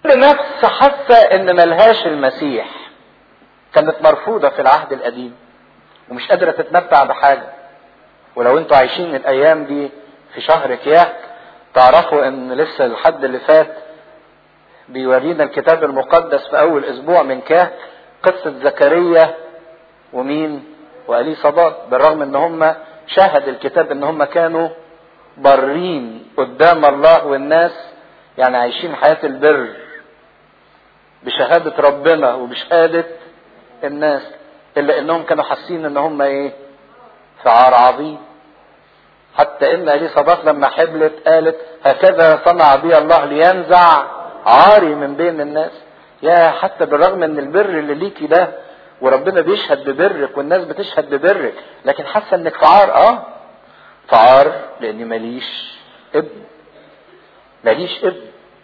كل نفس حاسة ان ملهاش المسيح كانت مرفوضة في العهد القديم ومش قادرة تتمتع بحاجة ولو انتوا عايشين الايام دي في شهر كياك تعرفوا ان لسه الحد اللي فات بيورينا الكتاب المقدس في اول اسبوع من كهك قصة زكريا ومين وألي صداق بالرغم ان هم شاهد الكتاب ان هم كانوا برين قدام الله والناس يعني عايشين حياة البر بشهادة ربنا وبشهادة الناس الا انهم كانوا حاسين ان هم ايه في عار عظيم حتى ان الي صداق لما حبلت قالت هكذا صنع بي الله لينزع عاري من بين الناس يا حتى بالرغم من البر اللي ليكي ده وربنا بيشهد ببرك والناس بتشهد ببرك لكن حاسه انك في عار اه في عار لاني ماليش ابن ماليش ابن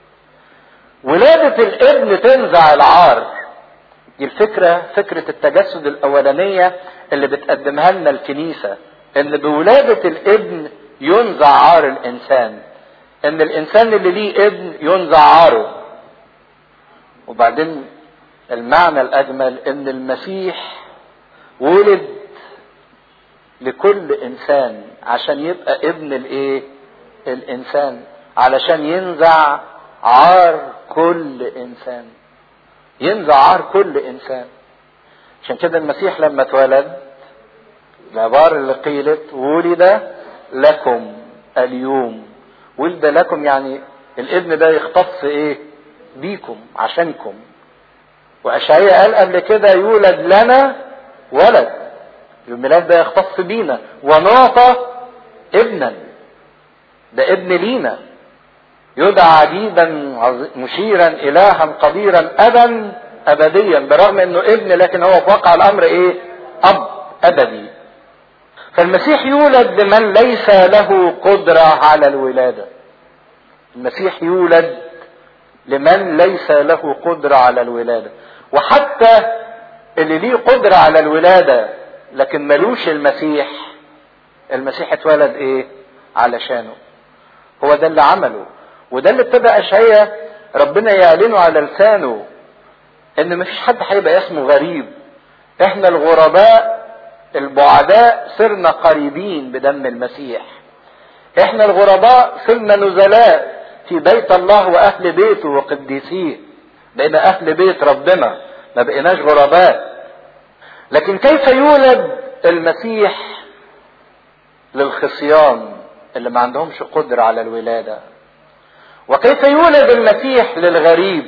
ولادة الابن تنزع العار دي الفكرة فكرة التجسد الأولانية اللي بتقدمها لنا الكنيسة إن بولادة الابن ينزع عار الإنسان إن الإنسان اللي ليه ابن ينزع عاره وبعدين المعنى الأجمل إن المسيح ولد لكل إنسان عشان يبقى ابن الإيه؟ الإنسان علشان ينزع عار كل إنسان ينزع عار كل انسان عشان كده المسيح لما اتولد العبارة اللي قيلت ولد لكم اليوم ولد لكم يعني الابن ده يختص ايه بيكم عشانكم واشعياء قال قبل كده يولد لنا ولد الميلاد ده يختص بينا ونعطى ابنا ده ابن لينا يدعى عجيبا مشيرا الها قديرا ابا ابديا برغم انه ابن لكن هو في واقع الامر ايه اب ابدي فالمسيح يولد لمن ليس له قدرة على الولادة المسيح يولد لمن ليس له قدرة على الولادة وحتى اللي ليه قدرة على الولادة لكن ملوش المسيح المسيح اتولد ايه علشانه هو ده اللي عمله وده اللي ابتدى اشعياء ربنا يعلنه على لسانه ان مفيش حد هيبقى اسمه غريب احنا الغرباء البعداء صرنا قريبين بدم المسيح احنا الغرباء صرنا نزلاء في بيت الله واهل بيته وقديسيه بقينا اهل بيت ربنا ما بقيناش غرباء لكن كيف يولد المسيح للخصيان اللي ما عندهمش قدرة على الولادة وكيف يولد المسيح للغريب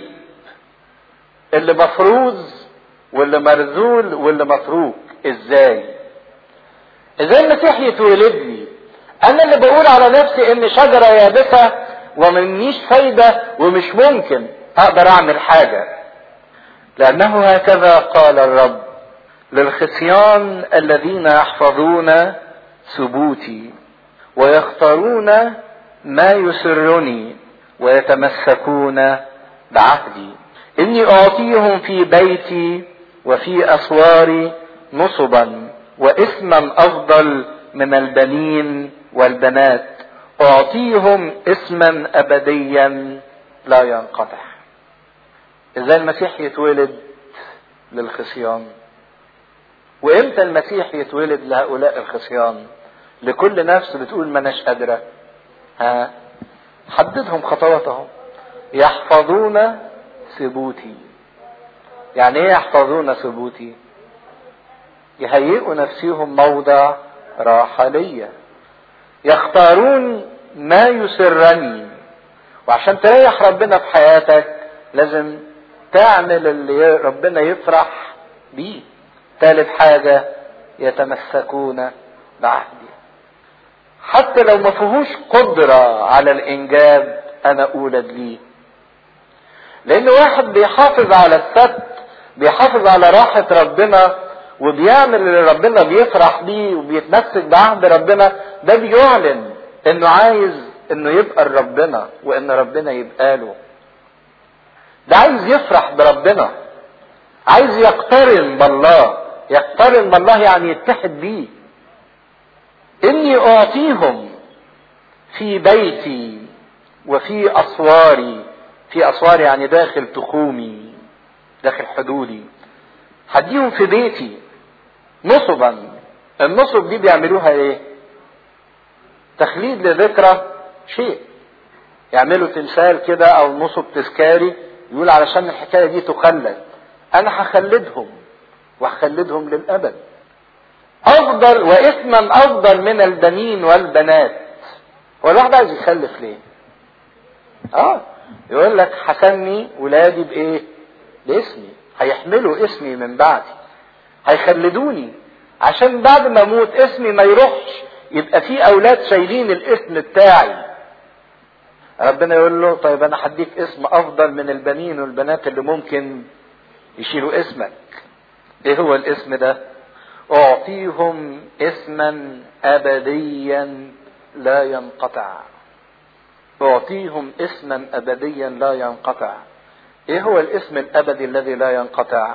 اللي مفروض واللي مرذول واللي متروك ازاي ازاي المسيح يتولد لي انا اللي بقول على نفسي ان شجرة يابسة ومنيش فايدة ومش ممكن اقدر اعمل حاجة لانه هكذا قال الرب للخصيان الذين يحفظون ثبوتي ويختارون ما يسرني ويتمسكون بعهدي اني اعطيهم في بيتي وفي اسواري نصبا واثما افضل من البنين والبنات اعطيهم اسما ابديا لا ينقطع ازاي المسيح يتولد للخصيان وامتى المسيح يتولد لهؤلاء الخصيان لكل نفس بتقول ما اناش قادره ها حددهم خطواتهم يحفظون ثبوتي يعني ايه يحفظون ثبوتي يهيئوا نفسهم موضع راحة ليا يختارون ما يسرني وعشان تريح ربنا في حياتك لازم تعمل اللي ربنا يفرح بيه ثالث حاجة يتمسكون بعهدي حتى لو ما فيهوش قدرة على الإنجاب أنا أولد ليه لأن واحد بيحافظ على السبت بيحافظ على راحة ربنا وبيعمل اللي ربنا بيفرح بيه وبيتمسك بعهد ربنا ده بيعلن انه عايز انه يبقى لربنا وان ربنا يبقى له ده عايز يفرح بربنا عايز يقترن بالله يقترن بالله يعني يتحد بيه اني اعطيهم في بيتي وفي اسواري في اسوار يعني داخل تخومي داخل حدودي هديهم في بيتي نصبا النصب دي بيعملوها ايه تخليد لذكرى شيء يعملوا تمثال كده او نصب تذكاري يقول علشان الحكايه دي تخلد انا هخلدهم وهخلدهم للابد افضل واثما افضل من البنين والبنات هو الواحد عايز يخلف ليه اه يقول لك هسمي ولادي بايه باسمي هيحملوا اسمي من بعدي هيخلدوني عشان بعد ما اموت اسمي ما يروحش يبقى في اولاد شايلين الاسم بتاعي ربنا يقول له طيب انا هديك اسم افضل من البنين والبنات اللي ممكن يشيلوا اسمك ايه هو الاسم ده اعطيهم اسما ابديا لا ينقطع اعطيهم اسما ابديا لا ينقطع ايه هو الاسم الابدي الذي لا ينقطع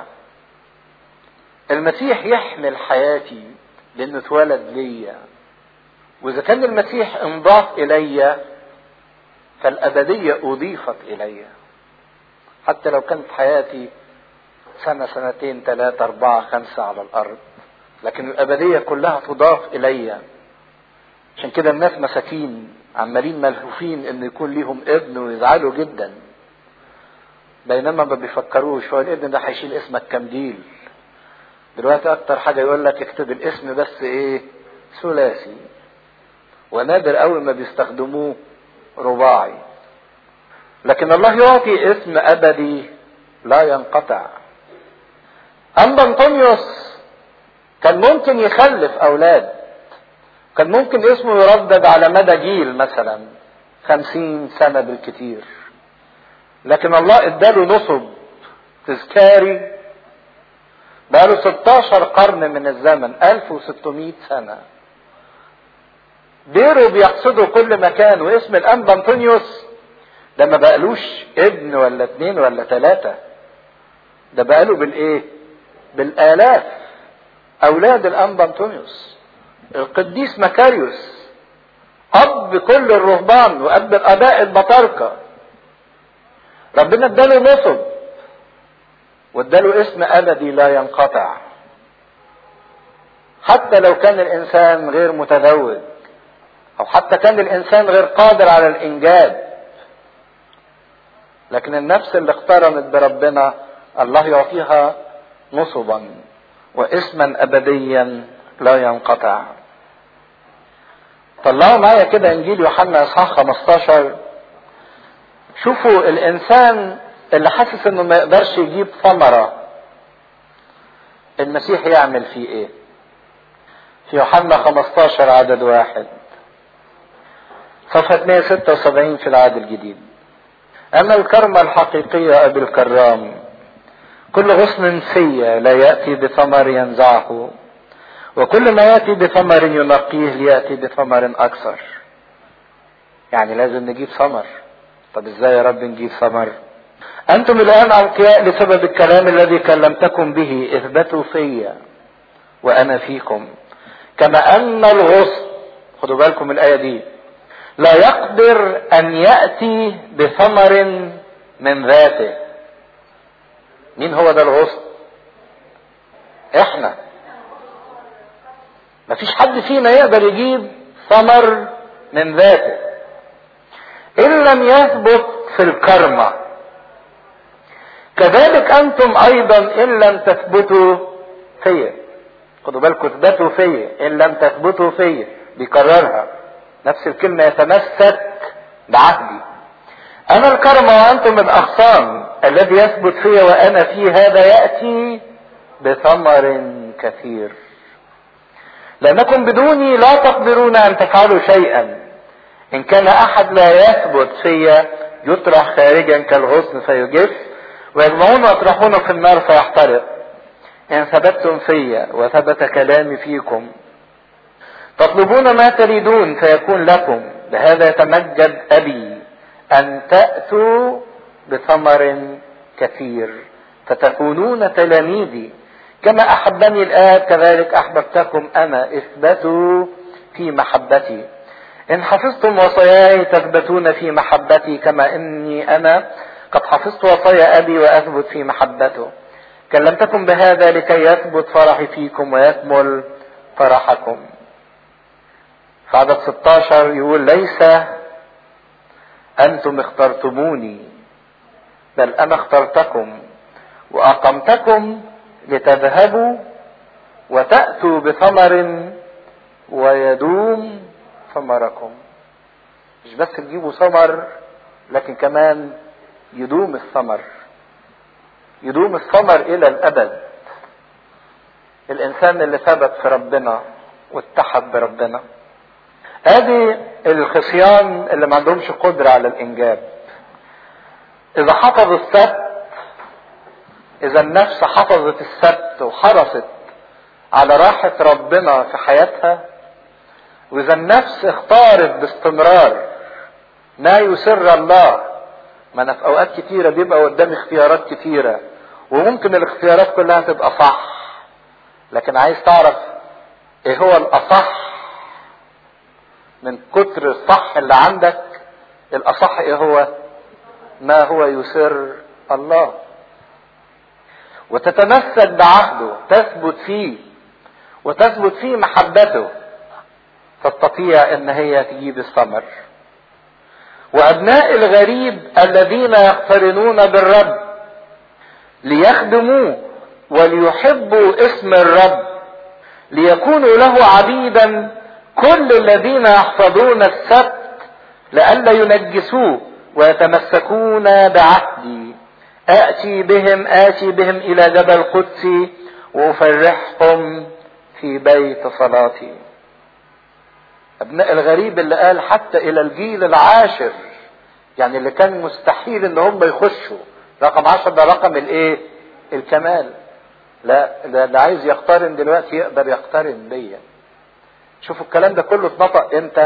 المسيح يحمل حياتي لانه اتولد ليا واذا كان المسيح انضاف الي فالابديه اضيفت الي حتى لو كانت حياتي سنه سنتين ثلاثه اربعه خمسه على الارض لكن الابديه كلها تضاف الي عشان كده الناس مساكين عمالين ملهوفين ان يكون ليهم ابن ويزعلوا جدا بينما ما بيفكروش هو الابن ده هيشيل اسمك كمديل دلوقتي اكتر حاجه يقول لك اكتب الاسم بس ايه ثلاثي ونادر قوي ما بيستخدموه رباعي لكن الله يعطي اسم ابدي لا ينقطع اما انطونيوس كان ممكن يخلف اولاد كان ممكن اسمه يردد على مدى جيل مثلا خمسين سنة بالكتير لكن الله اداله نصب تذكاري بقاله 16 قرن من الزمن 1600 سنة ديروا بيقصدوا كل مكان واسم الانبا انطونيوس ده ما بقالوش ابن ولا اتنين ولا تلاتة ده بقاله بالايه بالالاف اولاد الانبا انطونيوس القديس مكاريوس اب كل الرهبان واب الاباء البطاركه ربنا اداله نصب واداله اسم ابدي لا ينقطع حتى لو كان الانسان غير متزوج او حتى كان الانسان غير قادر على الانجاب لكن النفس اللي اقترنت بربنا الله يعطيها نصبا واسما ابديا لا ينقطع طلعوا معايا كده انجيل يوحنا اصحاح 15 شوفوا الانسان اللي حاسس انه ما يقدرش يجيب ثمره المسيح يعمل فيه ايه في يوحنا 15 عدد واحد صفحة 176 في العهد الجديد أما الكرمة الحقيقية أبي الكرام كل غصن في لا يأتي بثمر ينزعه وكل ما يأتي بثمر ينقيه ليأتي بثمر أكثر يعني لازم نجيب ثمر طب ازاي يا رب نجيب ثمر أنتم الآن أنقياء لسبب الكلام الذي كلمتكم به اثبتوا فيا وأنا فيكم كما أن الغصن خدوا بالكم الآية دي لا يقدر أن يأتي بثمر من ذاته مين هو ده الغصن احنا مفيش حد فينا يقدر يجيب ثمر من ذاته ان لم يثبت في الكرمة كذلك انتم ايضا ان لم تثبتوا فيا خدوا بالكم اثبتوا فيا ان لم تثبتوا فيا بيكررها نفس الكلمة يتمسك بعهدي انا الكرمة وانتم الاغصان الذي يثبت فيا وانا فيه هذا يأتي بثمر كثير لانكم بدوني لا تقدرون ان تفعلوا شيئا ان كان احد لا يثبت فيا يطرح خارجا كالغصن فيجف ويجمعون ويطرحون في النار فيحترق ان ثبتتم فيا وثبت كلامي فيكم تطلبون ما تريدون فيكون لكم بهذا يتمجد ابي ان تاتوا بثمر كثير فتكونون تلاميذي كما احبني الاب كذلك احببتكم انا اثبتوا في محبتي ان حفظتم وصاياي تثبتون في محبتي كما اني انا قد حفظت وصايا أبي وأثبت في محبته كلمتكم بهذا لكي يثبت فرحي فيكم ويكمل فرحكم في عدد 16 يقول ليس أنتم اخترتموني بل أنا اخترتكم وأقمتكم لتذهبوا وتأتوا بثمر ويدوم ثمركم مش بس تجيبوا ثمر لكن كمان يدوم الثمر يدوم الثمر الى الابد الانسان اللي ثبت في ربنا واتحد بربنا هذه الخصيان اللي ما عندهمش قدرة على الانجاب اذا حفظ السبت اذا النفس حفظت السبت وحرصت على راحة ربنا في حياتها واذا النفس اختارت باستمرار ما يسر الله ما انا في اوقات كتيره بيبقى قدامي اختيارات كتيره وممكن الاختيارات كلها تبقى صح لكن عايز تعرف ايه هو الاصح من كتر الصح اللي عندك الاصح ايه هو ما هو يسر الله وتتمسك بعهده تثبت فيه وتثبت فيه محبته تستطيع ان هي تجيب الثمر وابناء الغريب الذين يقترنون بالرب ليخدموه وليحبوا اسم الرب ليكونوا له عبيدا كل الذين يحفظون السبت لئلا ينجسوه ويتمسكون بعهدي آتي بهم آتي بهم إلى جبل قدسي وأفرحهم في بيت صلاتي ابناء الغريب اللي قال حتى الى الجيل العاشر يعني اللي كان مستحيل ان هم يخشوا رقم عشر ده رقم الايه الكمال لا ده اللي عايز يقترن دلوقتي يقدر يقترن بيا شوفوا الكلام ده كله اتنطق امتى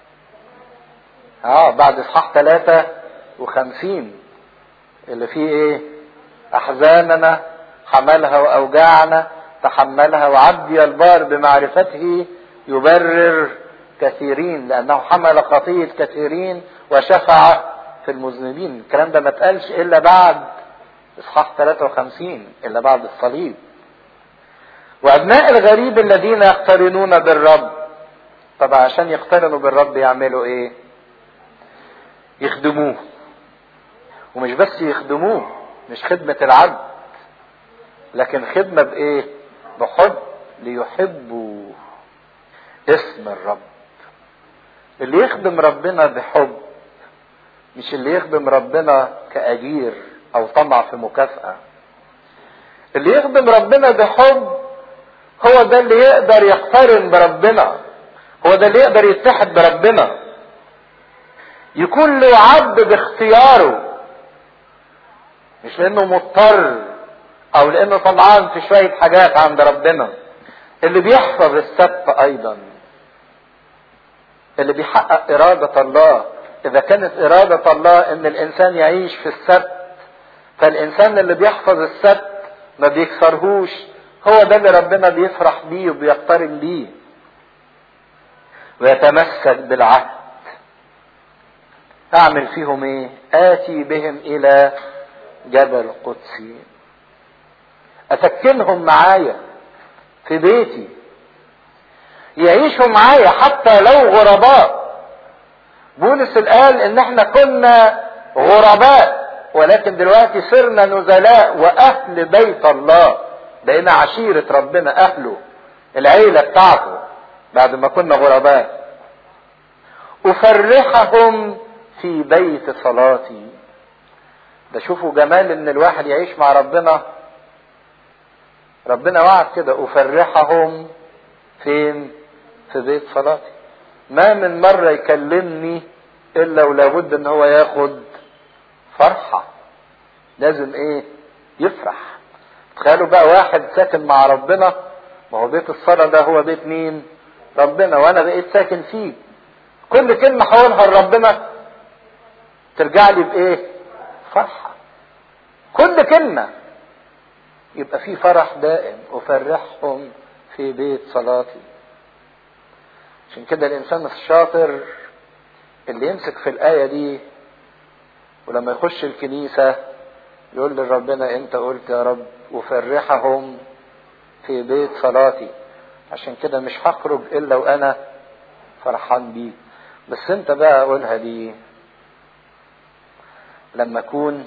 اه بعد اصحاح 53 اللي فيه ايه احزاننا حملها واوجاعنا تحملها وعبدي البار بمعرفته يبرر كثيرين لانه حمل خطيه كثيرين وشفع في المذنبين الكلام ده ما اتقالش الا بعد اصحاح 53 الا بعد الصليب وابناء الغريب الذين يقترنون بالرب طب عشان يقترنوا بالرب يعملوا ايه يخدموه ومش بس يخدموه مش خدمة العبد لكن خدمة بايه بحب ليحبوا اسم الرب اللي يخدم ربنا بحب مش اللي يخدم ربنا كأجير أو طمع في مكافأة اللي يخدم ربنا بحب هو ده اللي يقدر يقترن بربنا هو ده اللي يقدر يتحد بربنا يكون له عبد باختياره مش لانه مضطر او لانه طمعان في شوية حاجات عند ربنا اللي بيحفظ السبت ايضا اللي بيحقق إرادة الله إذا كانت إرادة الله إن الإنسان يعيش في السبت فالإنسان اللي بيحفظ السبت ما بيكسرهوش هو ده اللي ربنا بيفرح بيه وبيقترن بيه ويتمسك بالعهد أعمل فيهم إيه؟ آتي بهم إلى جبل قدسي أسكنهم معايا في بيتي يعيشوا معايا حتى لو غرباء بولس قال ان احنا كنا غرباء ولكن دلوقتي صرنا نزلاء واهل بيت الله بقينا عشيرة ربنا اهله العيلة بتاعته بعد ما كنا غرباء افرحهم في بيت صلاتي ده شوفوا جمال ان الواحد يعيش مع ربنا ربنا وعد كده افرحهم فين في بيت صلاتي ما من مرة يكلمني الا ولابد ان هو ياخد فرحة لازم ايه يفرح تخيلوا بقى واحد ساكن مع ربنا ما هو بيت الصلاة ده هو بيت مين ربنا وانا بقيت ساكن فيه كل كلمة هقولها لربنا ترجع لي بايه فرحة كل كلمة يبقى في فرح دائم افرحهم في بيت صلاتي عشان كده الانسان الشاطر اللي يمسك في الايه دي ولما يخش الكنيسة يقول لربنا انت قلت يا رب افرحهم في بيت صلاتي عشان كده مش هخرج الا وانا فرحان بيك بس انت بقى قولها دي لما اكون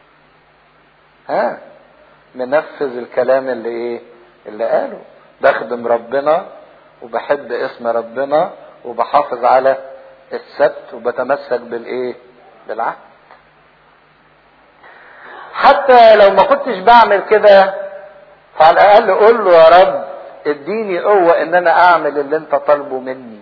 ها منفذ الكلام اللي ايه اللي قاله بخدم ربنا وبحب اسم ربنا وبحافظ على السبت وبتمسك بالايه بالعهد حتى لو ما كنتش بعمل كده فعلى الاقل قول له يا رب اديني قوة ان انا اعمل اللي انت طالبه مني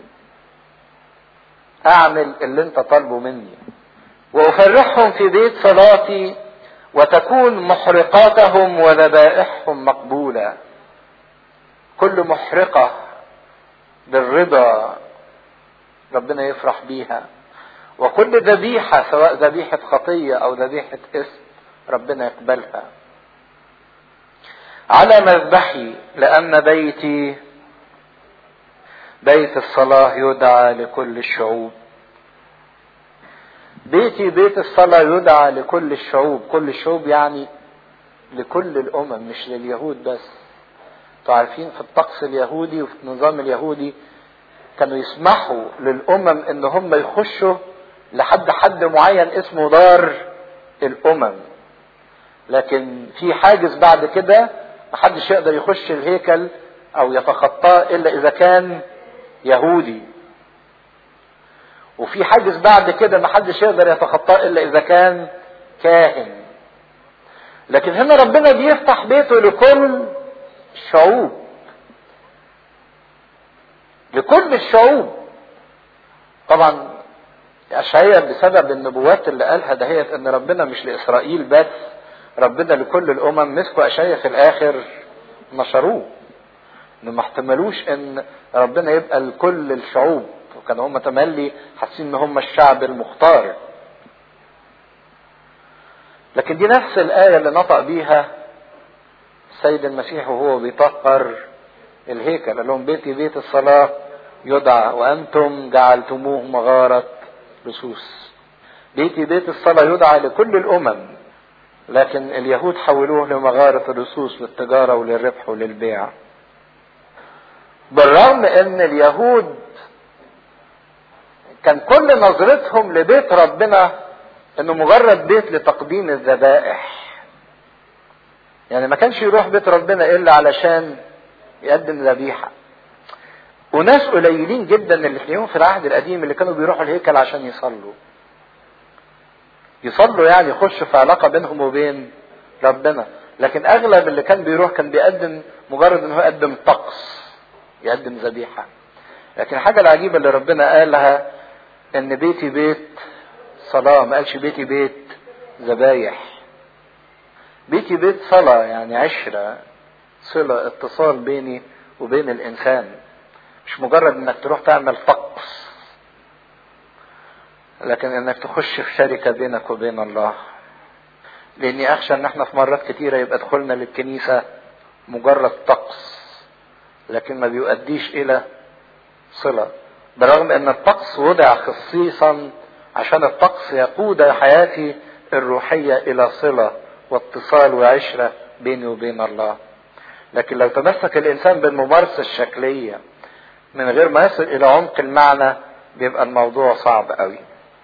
اعمل اللي انت طالبه مني وافرحهم في بيت صلاتي وتكون محرقاتهم وذبائحهم مقبولة كل محرقة بالرضا ربنا يفرح بيها وكل ذبيحة سواء ذبيحة خطية أو ذبيحة اسم ربنا يقبلها على مذبحي لأن بيتي بيت الصلاة يدعى لكل الشعوب بيتي بيت الصلاة يدعى لكل الشعوب كل الشعوب يعني لكل الأمم مش لليهود بس انتوا عارفين في الطقس اليهودي وفي النظام اليهودي كانوا يسمحوا للأمم إن هم يخشوا لحد حد معين اسمه دار الأمم لكن في حاجز بعد كده محدش يقدر يخش الهيكل أو يتخطاه إلا إذا كان يهودي وفي حاجز بعد كده محدش يقدر يتخطاه إلا إذا كان كاهن لكن هنا ربنا بيفتح بيته لكل الشعوب لكل الشعوب طبعا أشعية بسبب النبوات اللي قالها دهيت ان ربنا مش لإسرائيل بس ربنا لكل الأمم مسكوا أشعية في الآخر نشروه ان ما احتملوش ان ربنا يبقى لكل الشعوب وكانوا هم تملي حاسين ان هم الشعب المختار لكن دي نفس الآية اللي نطق بيها السيد المسيح وهو بيطهر الهيكل قال لهم بيتي بيت الصلاة يدعى وأنتم جعلتموه مغارة لصوص بيتي بيت الصلاة يدعى لكل الأمم لكن اليهود حولوه لمغارة اللصوص للتجارة وللربح وللبيع بالرغم ان اليهود كان كل نظرتهم لبيت ربنا انه مجرد بيت لتقديم الذبائح يعني ما كانش يروح بيت ربنا الا علشان يقدم ذبيحه وناس قليلين جدا اللي تلاقيهم في العهد القديم اللي كانوا بيروحوا الهيكل عشان يصلوا يصلوا يعني يخش في علاقة بينهم وبين ربنا لكن اغلب اللي كان بيروح كان بيقدم مجرد ان هو يقدم طقس يقدم ذبيحة لكن الحاجة العجيبة اللي ربنا قالها ان بيتي بيت صلاة ما قالش بيتي بيت ذبايح بيتي بيت صلاة يعني عشرة صلة اتصال بيني وبين الانسان مش مجرد انك تروح تعمل طقس لكن انك تخش في شركة بينك وبين الله لاني اخشى ان احنا في مرات كتيرة يبقى دخولنا للكنيسة مجرد طقس لكن ما بيؤديش الى صلة برغم ان الطقس وضع خصيصا عشان الطقس يقود حياتي الروحية الى صلة واتصال وعشرة بيني وبين الله لكن لو تمسك الانسان بالممارسة الشكلية من غير ما يصل الى عمق المعنى بيبقى الموضوع صعب قوي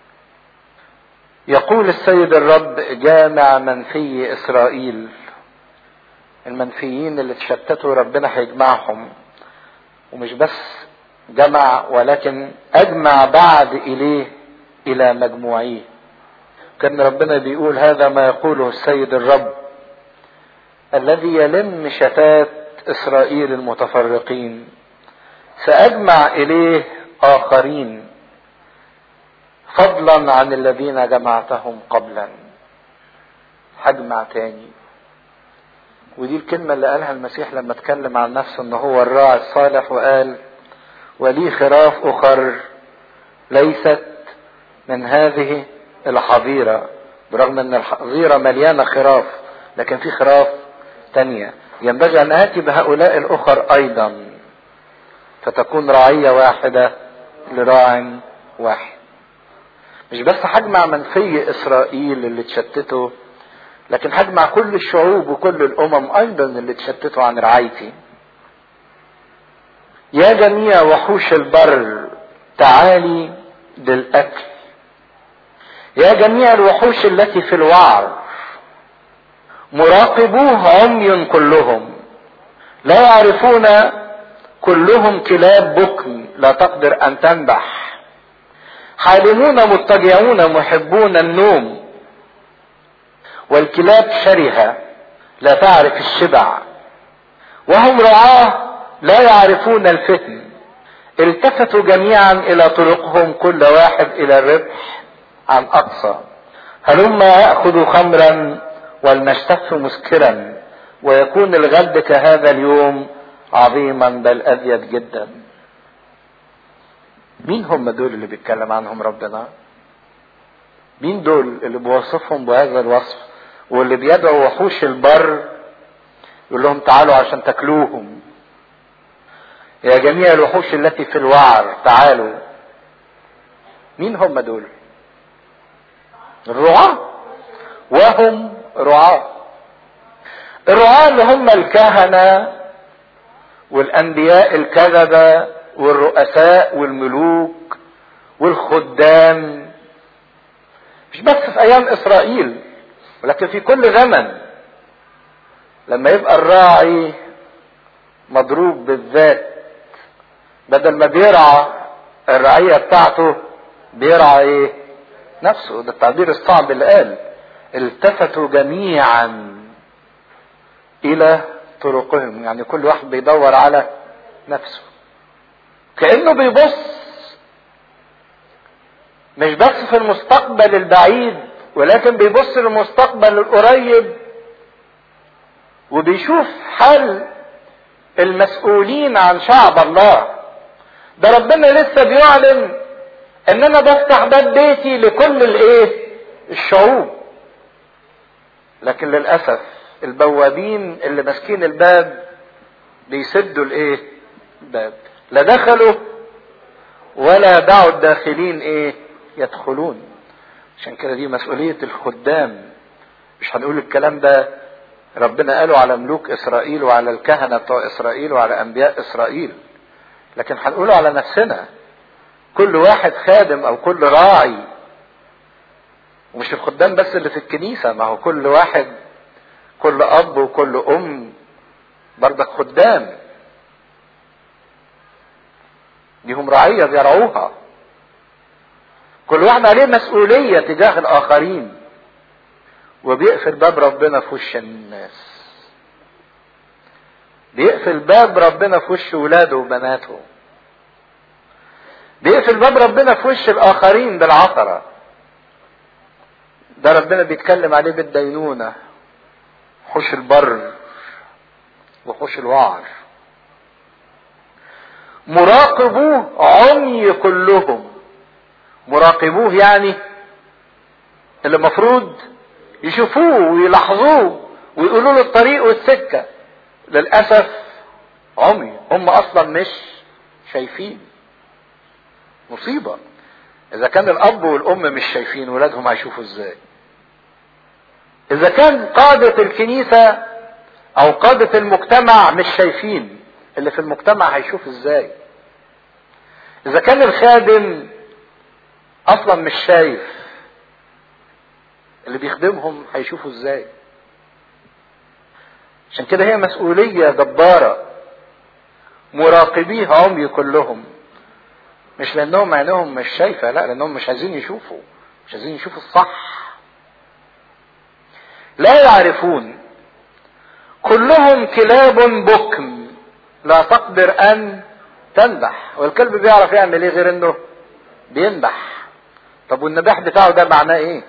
يقول السيد الرب جامع منفي اسرائيل المنفيين اللي تشتتوا ربنا هيجمعهم ومش بس جمع ولكن اجمع بعد اليه الى مجموعيه كان ربنا بيقول هذا ما يقوله السيد الرب الذي يلم شتات اسرائيل المتفرقين ساجمع اليه اخرين فضلا عن الذين جمعتهم قبلا هجمع تاني ودي الكلمة اللي قالها المسيح لما اتكلم عن نفسه ان هو الراعي الصالح وقال ولي خراف اخر ليست من هذه الحظيرة برغم ان الحظيرة مليانة خراف لكن في خراف تانية ينبغي ان اتي بهؤلاء الاخر ايضا فتكون رعية واحدة لراع واحد مش بس هجمع منفي اسرائيل اللي اتشتتوا لكن هجمع كل الشعوب وكل الامم ايضا اللي اتشتتوا عن رعايتي يا جميع وحوش البر تعالي للاكل يا جميع الوحوش التي في الوعر مراقبوه عمي كلهم لا يعرفون كلهم كلاب بكم لا تقدر ان تنبح حالمون مضطجعون محبون النوم والكلاب شرهة لا تعرف الشبع وهم رعاه لا يعرفون الفتن التفتوا جميعا الى طرقهم كل واحد الى الربح عن اقصى هلما ياخذ خمرا ولنشتف مسكرا ويكون الغد كهذا اليوم عظيما بل ابيض جدا مين هم دول اللي بيتكلم عنهم ربنا مين دول اللي بوصفهم بهذا الوصف واللي بيدعوا وحوش البر يقول لهم تعالوا عشان تاكلوهم يا جميع الوحوش التي في الوعر تعالوا مين هم دول الرعاة وهم رعاة الرعاة اللي هم الكهنة والأنبياء الكذبة والرؤساء والملوك والخدام مش بس في أيام إسرائيل ولكن في كل زمن لما يبقى الراعي مضروب بالذات بدل ما بيرعى الرعية بتاعته بيرعى ايه نفسه ده التعبير الصعب اللي قال التفتوا جميعا الى طرقهم يعني كل واحد بيدور على نفسه كانه بيبص مش بس في المستقبل البعيد ولكن بيبص للمستقبل القريب وبيشوف حل المسؤولين عن شعب الله ده ربنا لسه بيعلن ان انا بفتح باب بيتي لكل الايه الشعوب لكن للاسف البوابين اللي ماسكين الباب بيسدوا الايه الباب لا دخلوا ولا دعوا الداخلين ايه يدخلون عشان كده دي مسؤولية الخدام مش هنقول الكلام ده ربنا قاله على ملوك اسرائيل وعلى الكهنة بتوع اسرائيل وعلى انبياء اسرائيل لكن هنقوله على نفسنا كل واحد خادم او كل راعي ومش الخدام بس اللي في الكنيسة ما هو كل واحد كل اب وكل ام برضك خدام ليهم رعية بيرعوها كل واحد عليه مسؤولية تجاه الآخرين وبيقفل باب ربنا في وش الناس بيقفل باب ربنا في وش ولاده وبناته بيقفل باب ربنا في وش الآخرين بالعثرة ده ربنا بيتكلم عليه بالدينونة حوش البر وحوش الوعر مراقبوه عمي كلهم مراقبوه يعني اللي المفروض يشوفوه ويلاحظوه ويقولوا له الطريق والسكة للأسف عمي هم أصلا مش شايفين مصيبة إذا كان الأب والأم مش شايفين ولادهم هيشوفوا إزاي إذا كان قادة الكنيسة أو قادة المجتمع مش شايفين اللي في المجتمع هيشوف إزاي إذا كان الخادم اصلا مش شايف اللي بيخدمهم هيشوفوا ازاي عشان كده هي مسؤولية جبارة مراقبيه عمي كلهم مش لانهم عينهم مش شايفة لا لانهم مش عايزين يشوفوا مش عايزين يشوفوا الصح لا يعرفون كلهم كلاب بكم لا تقدر ان تنبح والكلب بيعرف يعمل ايه غير انه بينبح طب والنباح بتاعه ده معناه ايه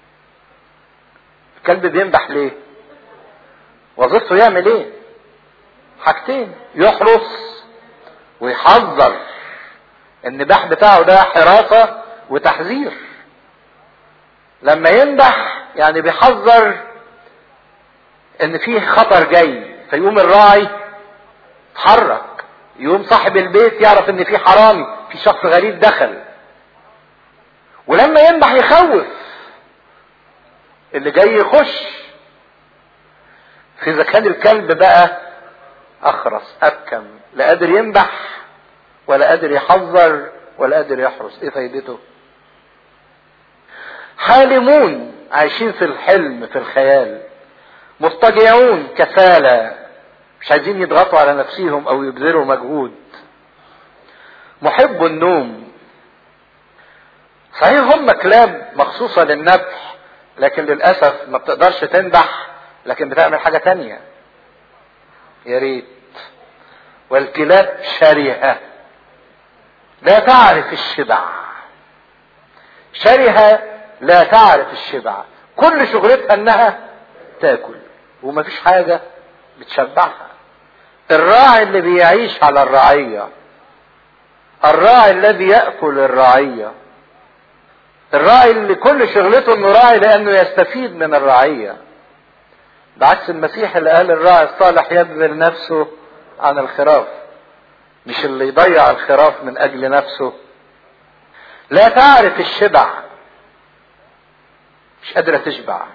الكلب بينبح ليه وظيفته يعمل ايه حاجتين يحرس ويحذر النباح بتاعه ده حراسة وتحذير لما ينبح يعني بيحذر ان فيه خطر جاي فيقوم الراعي يتحرك يقوم صاحب البيت يعرف ان في حرامي في شخص غريب دخل ولما ينبح يخوف اللي جاي يخش في اذا كان الكلب بقى اخرس ابكم لا قادر ينبح ولا قادر يحذر ولا قادر يحرس ايه فايدته حالمون عايشين في الحلم في الخيال مضطجعون كسالى مش عايزين يضغطوا على نفسهم او يبذلوا مجهود محب النوم صحيح هم كلاب مخصوصة للنبح لكن للأسف ما بتقدرش تنبح لكن بتعمل حاجة تانية يا ريت والكلاب شرهة لا تعرف الشبع شرهة لا تعرف الشبع كل شغلتها انها تاكل ومفيش حاجة بتشبعها الراعي اللي بيعيش على الرعية الراعي الذي يأكل الرعية الراعي اللي كل شغلته انه راعي لانه يستفيد من الرعية بعكس المسيح اللي قال الراعي الصالح يبذل نفسه عن الخراف مش اللي يضيع الخراف من اجل نفسه لا تعرف الشبع مش قادرة تشبع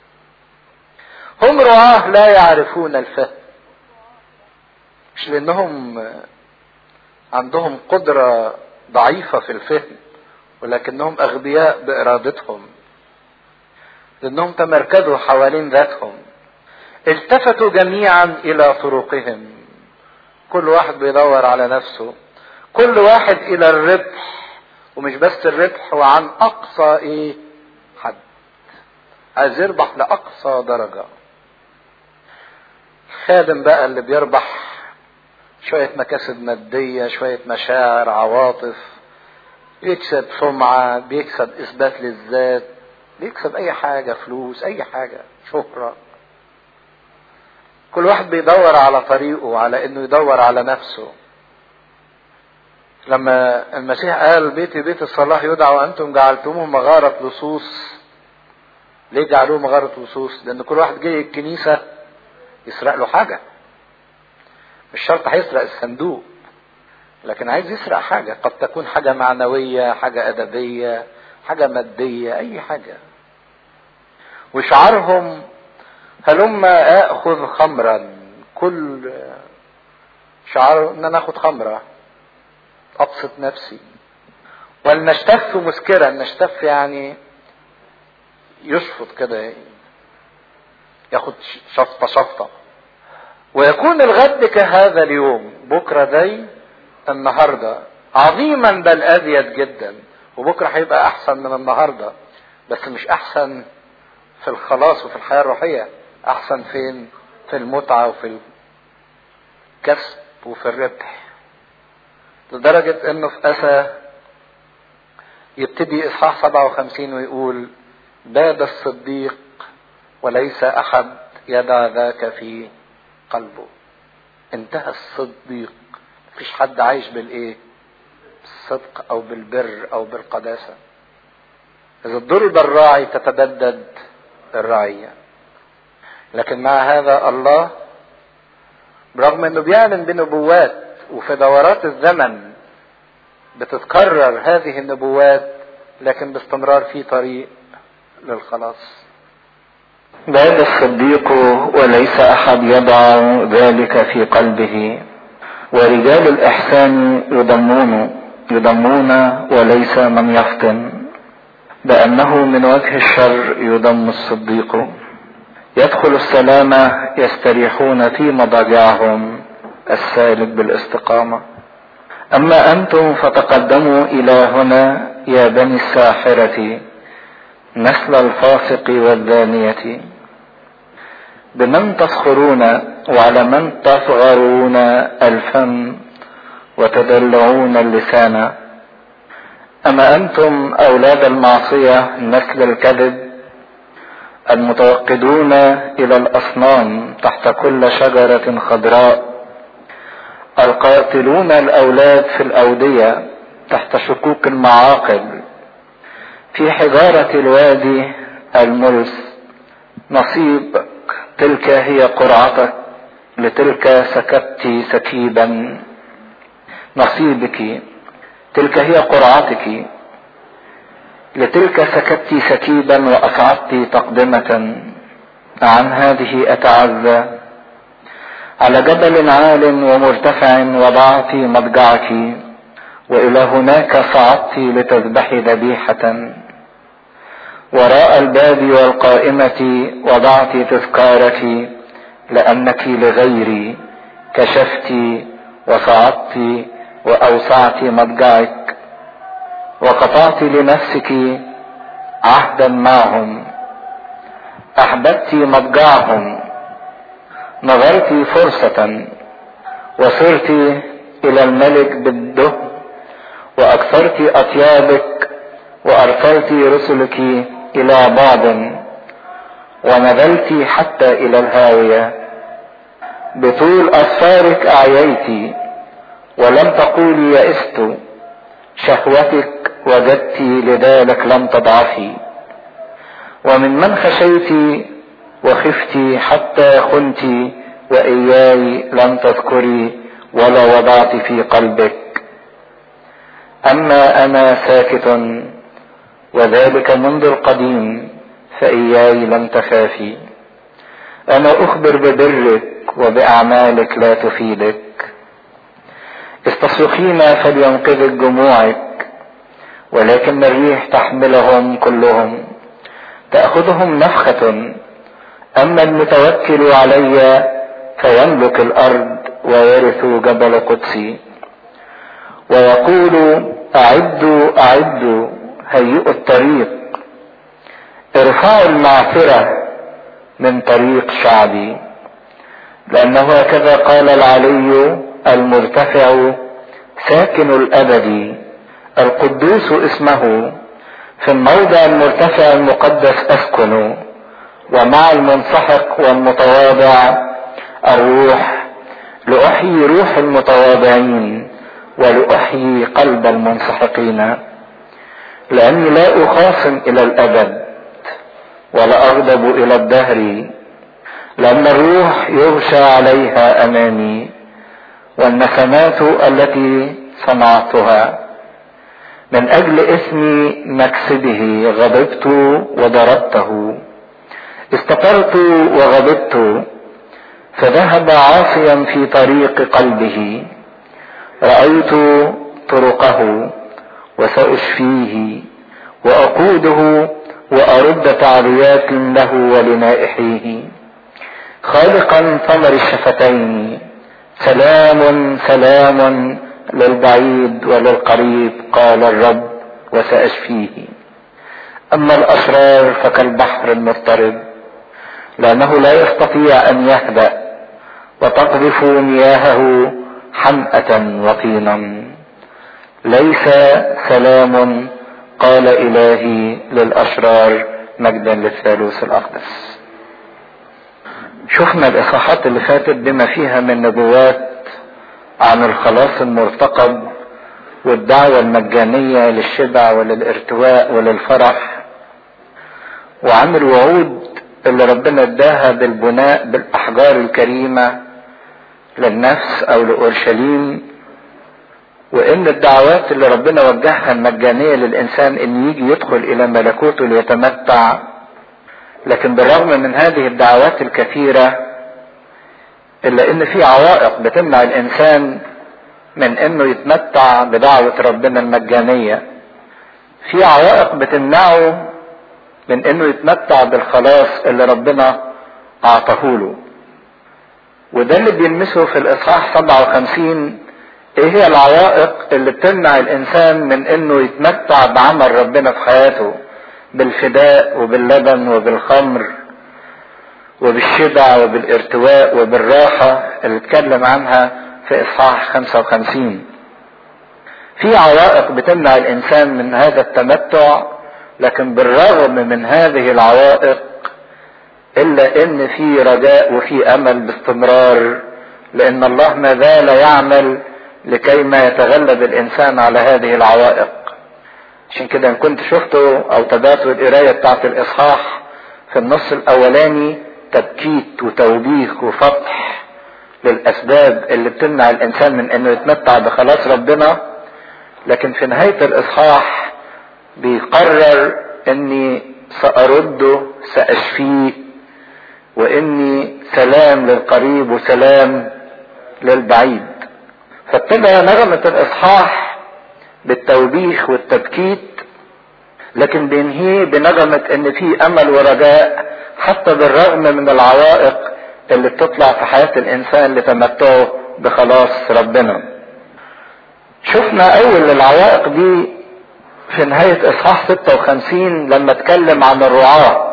هم رعاه لا يعرفون الفهم مش لانهم عندهم قدرة ضعيفة في الفهم ولكنهم اغبياء بارادتهم لانهم تمركزوا حوالين ذاتهم التفتوا جميعا الى طرقهم كل واحد بيدور على نفسه كل واحد الى الربح ومش بس الربح وعن اقصى ايه حد عايز يربح لاقصى درجة خادم بقى اللي بيربح شوية مكاسب مادية شوية مشاعر عواطف بيكسب سمعة بيكسب إثبات للذات بيكسب أي حاجة فلوس أي حاجة شهرة كل واحد بيدور على طريقه على إنه يدور على نفسه لما المسيح قال بيتي بيت الصلاح يدعى وأنتم جعلتموه مغارة لصوص ليه جعلوه مغارة لصوص؟ لأن كل واحد جاي الكنيسة يسرق له حاجة مش شرط هيسرق الصندوق لكن عايز يسرق حاجة قد تكون حاجة معنوية حاجة أدبية حاجة مادية أي حاجة وشعارهم هلما آخذ خمرا كل شعار ان انا اخد خمرة ابسط نفسي ولنشتف مسكرا نشتف يعني يشفط كده ياخد شفطة شفطة ويكون الغد كهذا اليوم بكرة زي النهاردة عظيما بل أزيد جدا وبكرة هيبقى أحسن من النهاردة بس مش أحسن في الخلاص وفي الحياة الروحية أحسن فين في المتعة وفي الكسب وفي الربح لدرجة انه في أسى يبتدي إصحاح 57 ويقول باب الصديق وليس أحد يدع ذاك في قلبه انتهى الصديق مفيش حد عايش بالايه بالصدق او بالبر او بالقداسة اذا ضرب الراعي تتبدد الرعية لكن مع هذا الله برغم انه بيعلن بنبوات وفي دورات الزمن بتتكرر هذه النبوات لكن باستمرار في طريق للخلاص باب الصديق وليس احد يضع ذلك في قلبه ورجال الاحسان يضمون يضمون وليس من يفطن بانه من وجه الشر يضم الصديق يدخل السلامة يستريحون في مضاجعهم السالك بالاستقامة أما أنتم فتقدموا إلى هنا يا بني الساحرة نسل الفاسق والدانية بمن تسخرون وعلى من تصغرون الفم وتدلعون اللسان أما أنتم أولاد المعصية نسل الكذب المتوقدون إلى الأصنام تحت كل شجرة خضراء القاتلون الأولاد في الأودية تحت شكوك المعاقل في حجارة الوادي الملس نصيبك تلك هي قرعتك لتلك سكبت سكيبا نصيبك تلك هي قرعتك لتلك سكبت سكيبا واصعدت تقدمة عن هذه اتعزى على جبل عال ومرتفع وضعت مضجعك والى هناك صعدت لتذبحي ذبيحة وراء الباب والقائمة وضعت تذكارك لأنك لغيري كشفت وصعدت وأوسعت مضجعك وقطعت لنفسك عهدا معهم أحببت مضجعهم نظرت فرصة وصرت إلى الملك بالدهن وأكثرت أطيابك وأرسلت رسلك إلى بعض ونزلت حتى إلى الهاوية بطول أسفارك أعييت ولم تقولي يئست شهوتك وجدت لذلك لم تضعفي ومن من خشيت وخفت حتى خنت وإياي لم تذكري ولا وضعت في قلبك أما أنا ساكت وذلك منذ القديم فإياي لم تخافي أنا أخبر ببرك وبأعمالك لا تفيدك استصرخين فلينقذك جموعك ولكن الريح تحملهم كلهم تأخذهم نفخة أما المتوكل علي فيملك الأرض ويرث جبل قدسي ويقول أعدوا أعدوا هيئوا الطريق ارفعوا المعثرة من طريق شعبي لأنه هكذا قال العلي المرتفع ساكن الأبدي القدوس اسمه في الموضع المرتفع المقدس أسكن ومع المنسحق والمتواضع الروح لأحيي روح المتواضعين ولأحيي قلب المنسحقين لأني لا أخاصم إلى الأبد ولا أغضب إلى الدهر لأن الروح يغشى عليها أمامي والنسمات التي صنعتها من أجل اسم مكسبه غضبت وضربته استقرت وغضبت فذهب عاصيا في طريق قلبه رأيت طرقه وسأشفيه وأقوده وأرد تعريات له ولنائحيه خالقا ثمر الشفتين سلام سلام للبعيد وللقريب قال الرب وسأشفيه أما الأشرار فكالبحر المضطرب لأنه لا يستطيع أن يهدأ وتقذف مياهه حمأة وطينا ليس سلام قال إلهي للأشرار مجدا للثالوث الأقدس شفنا الإصحاحات اللي فاتت بما فيها من نبوات عن الخلاص المرتقب والدعوة المجانية للشبع وللارتواء وللفرح وعن الوعود اللي ربنا اداها بالبناء بالأحجار الكريمة للنفس أو لأورشليم وإن الدعوات اللي ربنا وجهها المجانية للإنسان إن يجي يدخل إلى ملكوته ليتمتع لكن بالرغم من هذه الدعوات الكثيرة إلا إن في عوائق بتمنع الإنسان من إنه يتمتع بدعوة ربنا المجانية في عوائق بتمنعه من إنه يتمتع بالخلاص اللي ربنا أعطاه له وده اللي بيلمسه في الإصحاح 57 إيه هي العوائق اللي بتمنع الإنسان من إنه يتمتع بعمل ربنا في حياته بالفداء وباللبن وبالخمر وبالشبع وبالارتواء وبالراحة اللي اتكلم عنها في إصحاح 55 في عوائق بتمنع الإنسان من هذا التمتع لكن بالرغم من هذه العوائق إلا إن في رجاء وفي أمل باستمرار لأن الله ما زال يعمل لكي ما يتغلب الإنسان على هذه العوائق عشان كده ان كنت شفتوا او تابعتوا القراية بتاعت الاصحاح في النص الاولاني تبكيت وتوبيخ وفتح للاسباب اللي بتمنع الانسان من انه يتمتع بخلاص ربنا لكن في نهاية الاصحاح بيقرر اني سأرده سأشفيه واني سلام للقريب وسلام للبعيد فابتدى نغمة الاصحاح بالتوبيخ والتبكيت لكن بينهيه بنغمة ان في امل ورجاء حتى بالرغم من العوائق اللي بتطلع في حياة الانسان لتمتعه بخلاص ربنا شفنا اول العوائق دي في نهاية اصحاح 56 لما اتكلم عن الرعاة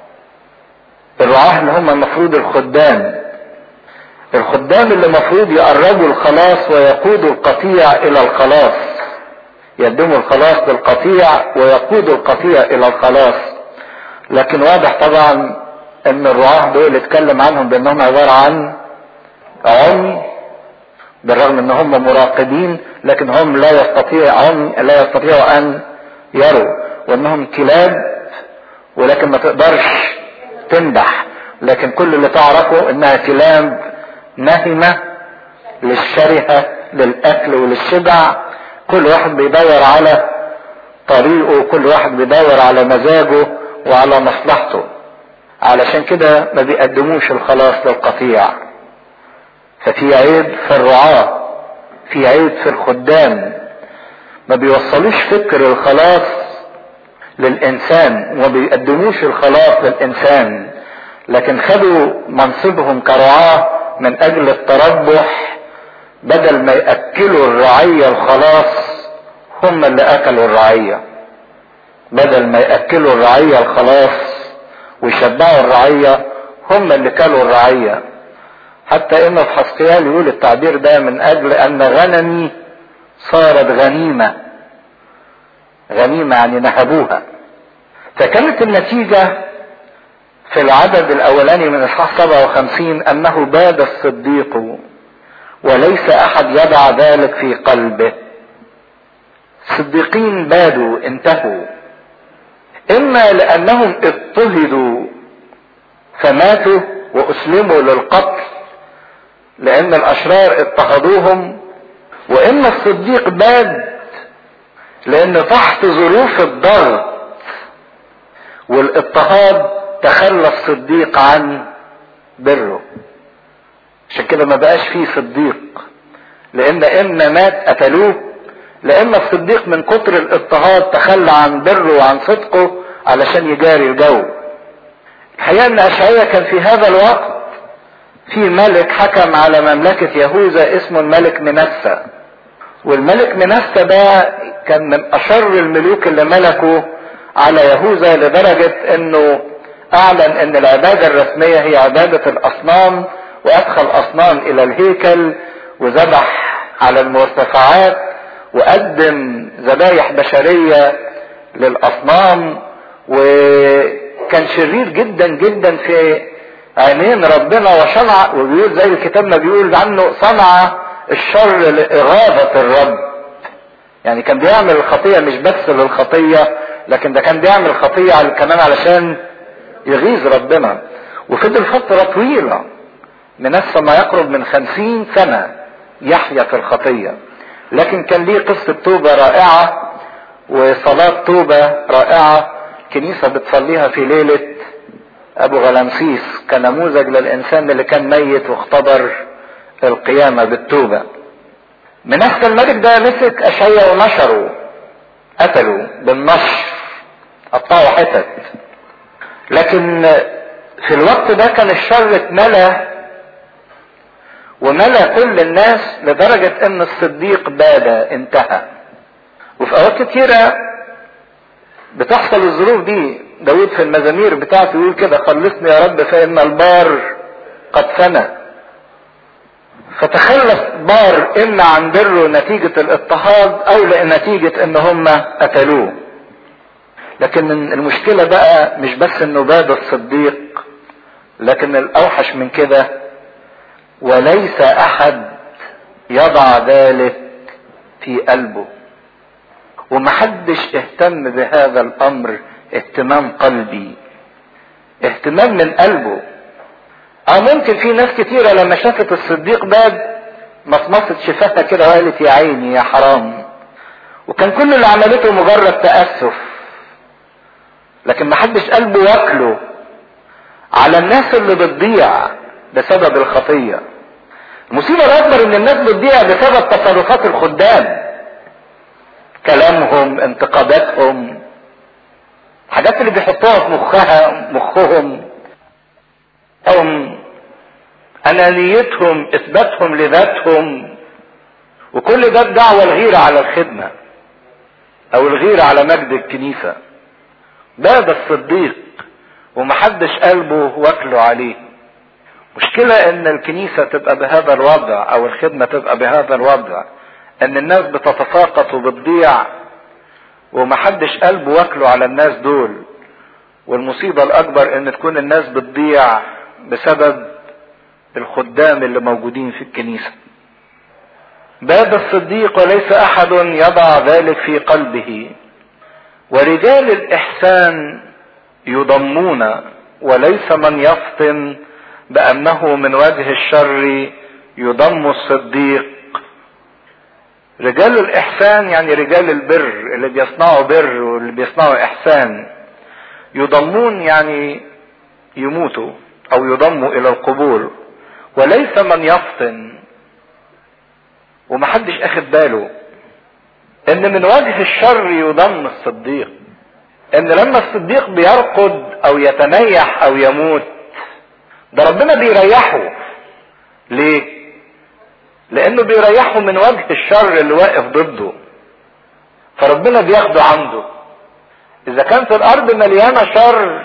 الرعاة اللي هم المفروض الخدام الخدام اللي المفروض يقربوا الخلاص ويقودوا القطيع الى الخلاص يقدموا الخلاص للقطيع ويقودوا القطيع الى الخلاص لكن واضح طبعا ان الرعاة دول اتكلم عنهم بانهم عبارة عن عمي بالرغم ان هم مراقبين لكن هم لا يستطيع عمي لا يستطيعوا ان يروا وانهم كلاب ولكن ما تقدرش تنبح لكن كل اللي تعرفه انها كلاب نهمة للشرهة للاكل وللشبع كل واحد بيدور على طريقه كل واحد بيدور على مزاجه وعلى مصلحته علشان كده ما بيقدموش الخلاص للقطيع ففي عيب في الرعاة في عيب في الخدام ما بيوصلوش فكر الخلاص للإنسان وما بيقدموش الخلاص للإنسان لكن خدوا منصبهم كرعاة من أجل التربح بدل ما يأكلوا الرعية الخلاص هم اللي أكلوا الرعية بدل ما يأكلوا الرعية الخلاص ويشبعوا الرعية هم اللي كلوا الرعية حتى ان في حسقيال يقول التعبير ده من اجل ان غنمي صارت غنيمة غنيمة يعني نهبوها فكانت النتيجة في العدد الاولاني من اصحاح 57 انه باد الصديق وليس احد يضع ذلك في قلبه الصديقين بادوا انتهوا اما لانهم اضطهدوا فماتوا واسلموا للقتل لان الاشرار اضطهدوهم واما الصديق باد لان تحت ظروف الضغط والاضطهاد تخلى الصديق عن بره عشان كده ما بقاش فيه صديق لان اما مات قتلوه لان الصديق من كتر الاضطهاد تخلى عن بره وعن صدقه علشان يجاري الجو الحقيقه ان اشعياء كان في هذا الوقت في ملك حكم على مملكة يهوذا اسمه الملك منسى والملك منسى ده كان من اشر الملوك اللي ملكوا على يهوذا لدرجة انه اعلن ان العبادة الرسمية هي عبادة الاصنام وادخل اصنام الى الهيكل وذبح على المرتفعات وقدم ذبايح بشرية للاصنام وكان شرير جدا جدا في عينين ربنا وصنع وبيقول زي الكتاب ما بيقول عنه صنع الشر لإغاظة الرب يعني كان بيعمل الخطية مش بس للخطية لكن ده كان بيعمل خطية كمان علشان يغيظ ربنا وفضل فترة طويلة منسى ما يقرب من خمسين سنة يحيا في الخطية لكن كان ليه قصة توبة رائعة وصلاة توبة رائعة كنيسة بتصليها في ليلة ابو غلامسيس كنموذج للانسان اللي كان ميت واختبر القيامة بالتوبة منسى الملك ده مسك اشعيا ونشره قتلوا بالنشر قطعوا حتت لكن في الوقت ده كان الشر اتملى وملى كل الناس لدرجة ان الصديق باد انتهى وفي اوقات كتيرة بتحصل الظروف دي داود في المزامير بتاعته يقول كده خلصني يا رب فإن البار قد فنى فتخلص بار إما عن بره نتيجة الاضطهاد أو لنتيجة إن هم قتلوه لكن المشكلة بقى مش بس إنه باد الصديق لكن الأوحش من كده وليس أحد يضع ذلك في قلبه ومحدش اهتم بهذا الأمر اهتمام قلبي اهتمام من قلبه اه ممكن في ناس كتيرة لما شافت الصديق باد مصمصت شفاها كده وقالت يا عيني يا حرام وكان كل اللي عملته مجرد تأسف لكن ما حدش قلبه واكله على الناس اللي بتضيع بسبب الخطية المصيبة الأكبر إن الناس بتضيع بسبب تصرفات الخدام كلامهم انتقاداتهم الحاجات اللي بيحطوها في مخها مخهم هم أنانيتهم إثباتهم لذاتهم وكل ده الدعوة الغيرة على الخدمة أو الغيرة على مجد الكنيسة ده ده الصديق ومحدش قلبه واكله عليه مشكلة ان الكنيسة تبقى بهذا الوضع او الخدمة تبقى بهذا الوضع ان الناس بتتساقط وبتضيع ومحدش قلبه واكله على الناس دول والمصيبة الاكبر ان تكون الناس بتضيع بسبب الخدام اللي موجودين في الكنيسة باب الصديق وليس احد يضع ذلك في قلبه ورجال الاحسان يضمون وليس من يفطن بانه من وجه الشر يضم الصديق رجال الاحسان يعني رجال البر اللي بيصنعوا بر واللي بيصنعوا احسان يضمون يعني يموتوا او يضموا الى القبور وليس من يفطن ومحدش اخد باله ان من وجه الشر يضم الصديق ان لما الصديق بيرقد او يتنيح او يموت ده ربنا بيريحه ليه لانه بيريحه من وجه الشر اللي واقف ضده فربنا بياخده عنده اذا كان في الارض مليانه شر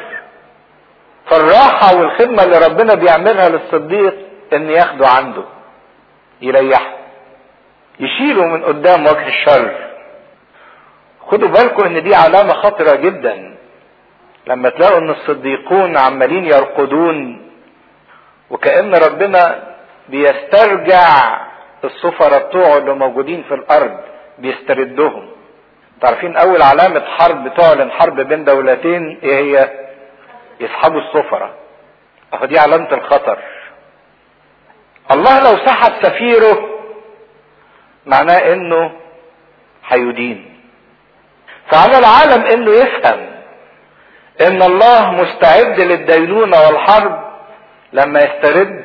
فالراحه والخدمه اللي ربنا بيعملها للصديق ان ياخده عنده يريحه يشيله من قدام وجه الشر خدوا بالكم ان دي علامه خطره جدا لما تلاقوا ان الصديقون عمالين يرقدون وكأن ربنا بيسترجع السفراء بتوعه اللي موجودين في الارض بيستردهم تعرفين اول علامة حرب تعلن حرب بين دولتين ايه هي يسحبوا السفراء اهو دي علامة الخطر الله لو سحب سفيره معناه انه هيدين فعلى العالم انه يفهم ان الله مستعد للدينونة والحرب لما يسترد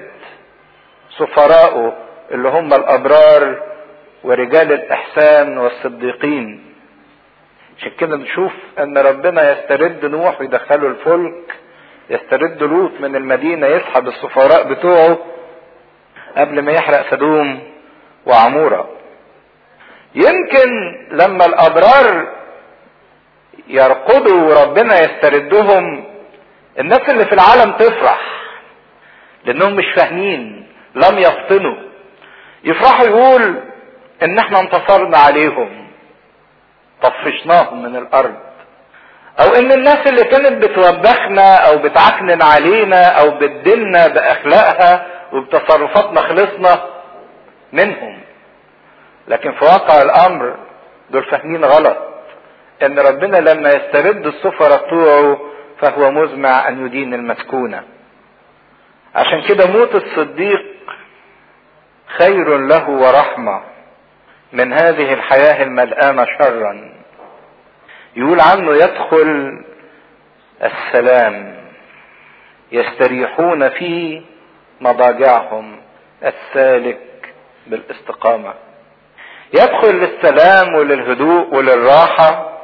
سفراءه اللي هم الابرار ورجال الاحسان والصديقين عشان كده نشوف ان ربنا يسترد نوح ويدخله الفلك يسترد لوط من المدينه يسحب السفراء بتوعه قبل ما يحرق سدوم وعموره يمكن لما الابرار يرقدوا وربنا يستردهم الناس اللي في العالم تفرح لانهم مش فاهمين لم يفطنوا يفرحوا يقول ان احنا انتصرنا عليهم طفشناهم من الارض او ان الناس اللي كانت بتوبخنا او بتعكنن علينا او بتدلنا باخلاقها وبتصرفاتنا خلصنا منهم لكن في واقع الامر دول فاهمين غلط ان ربنا لما يسترد السفراء بتوعه فهو مزمع ان يدين المسكونه عشان كده موت الصديق خير له ورحمه من هذه الحياه الملآنه شرا يقول عنه يدخل السلام يستريحون في مضاجعهم السالك بالاستقامه يدخل للسلام وللهدوء وللراحه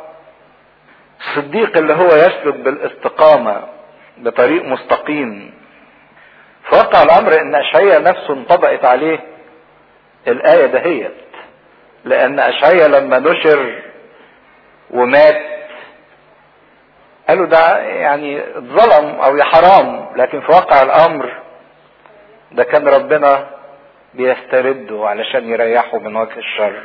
الصديق اللي هو يسلك بالاستقامه بطريق مستقيم فوقع الامر ان اشعيا نفسه انطبقت عليه الايه دهيت لان اشعيا لما نشر ومات قالوا ده يعني ظلم او يا حرام لكن في واقع الامر ده كان ربنا بيسترده علشان يريحه من وجه الشر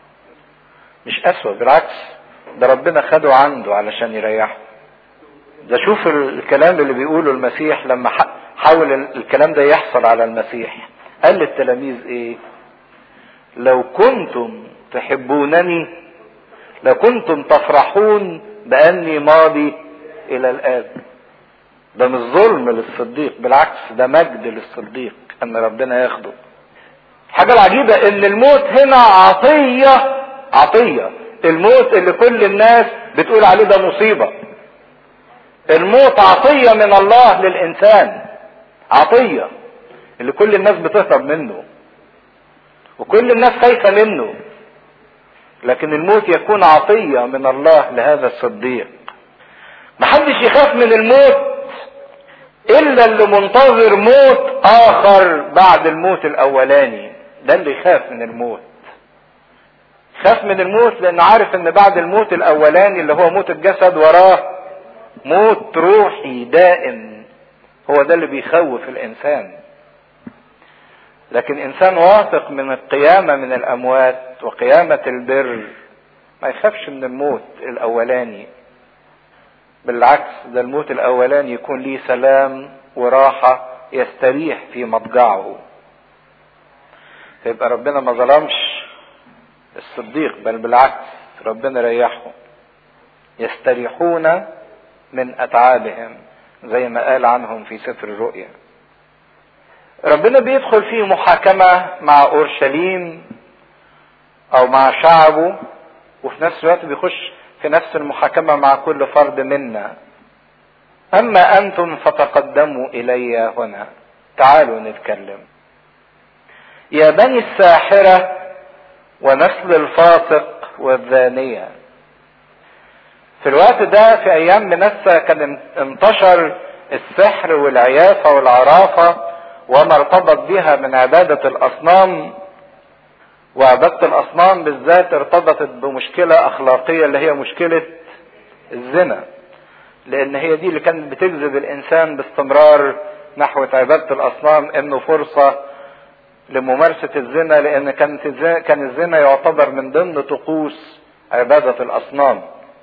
مش اسوأ بالعكس ده ربنا خده عنده علشان يريحه ده شوف الكلام اللي بيقوله المسيح لما حاول الكلام ده يحصل على المسيح قال للتلاميذ ايه لو كنتم تحبونني لكنتم تفرحون باني ماضي الى الاب ده مش ظلم للصديق بالعكس ده مجد للصديق ان ربنا ياخده الحاجة العجيبة ان الموت هنا عطية عطية الموت اللي كل الناس بتقول عليه ده مصيبة الموت عطية من الله للإنسان عطية اللي كل الناس بتهرب منه وكل الناس خايفة منه لكن الموت يكون عطية من الله لهذا الصديق محدش يخاف من الموت الا اللي منتظر موت اخر بعد الموت الاولاني ده اللي يخاف من الموت خاف من الموت لانه عارف ان بعد الموت الاولاني اللي هو موت الجسد وراه موت روحي دائم هو ده اللي بيخوف الانسان لكن انسان واثق من القيامة من الاموات وقيامة البر ما يخافش من الموت الاولاني بالعكس ده الموت الاولاني يكون ليه سلام وراحة يستريح في مضجعه فيبقى ربنا ما ظلمش الصديق بل بالعكس ربنا ريحهم يستريحون من اتعابهم زي ما قال عنهم في سفر الرؤيا ربنا بيدخل في محاكمة مع اورشليم او مع شعبه وفي نفس الوقت بيخش في نفس المحاكمة مع كل فرد منا اما انتم فتقدموا الي هنا تعالوا نتكلم يا بني الساحرة ونسل الفاسق والزانية في الوقت ده في ايام منسى كان انتشر السحر والعيافة والعرافة وما ارتبط بها من عبادة الاصنام وعبادة الاصنام بالذات ارتبطت بمشكلة اخلاقية اللي هي مشكلة الزنا لان هي دي اللي كانت بتجذب الانسان باستمرار نحو عبادة الاصنام انه فرصة لممارسة الزنا لان كانت الزنا كان الزنا يعتبر من ضمن طقوس عبادة الاصنام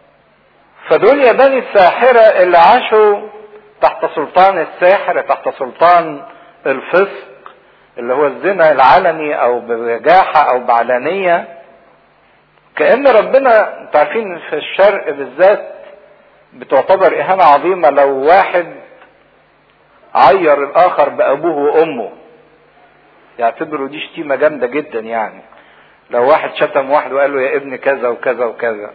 فدول يا بني الساحرة اللي عاشوا تحت سلطان الساحر تحت سلطان الفسق اللي هو الزنا العلني او ببجاحة او بعلانية كأن ربنا انتوا عارفين في الشرق بالذات بتعتبر اهانة عظيمة لو واحد عير الاخر بابوه وامه يعتبروا دي شتيمة جامدة جدا يعني لو واحد شتم واحد وقال له يا ابن كذا وكذا وكذا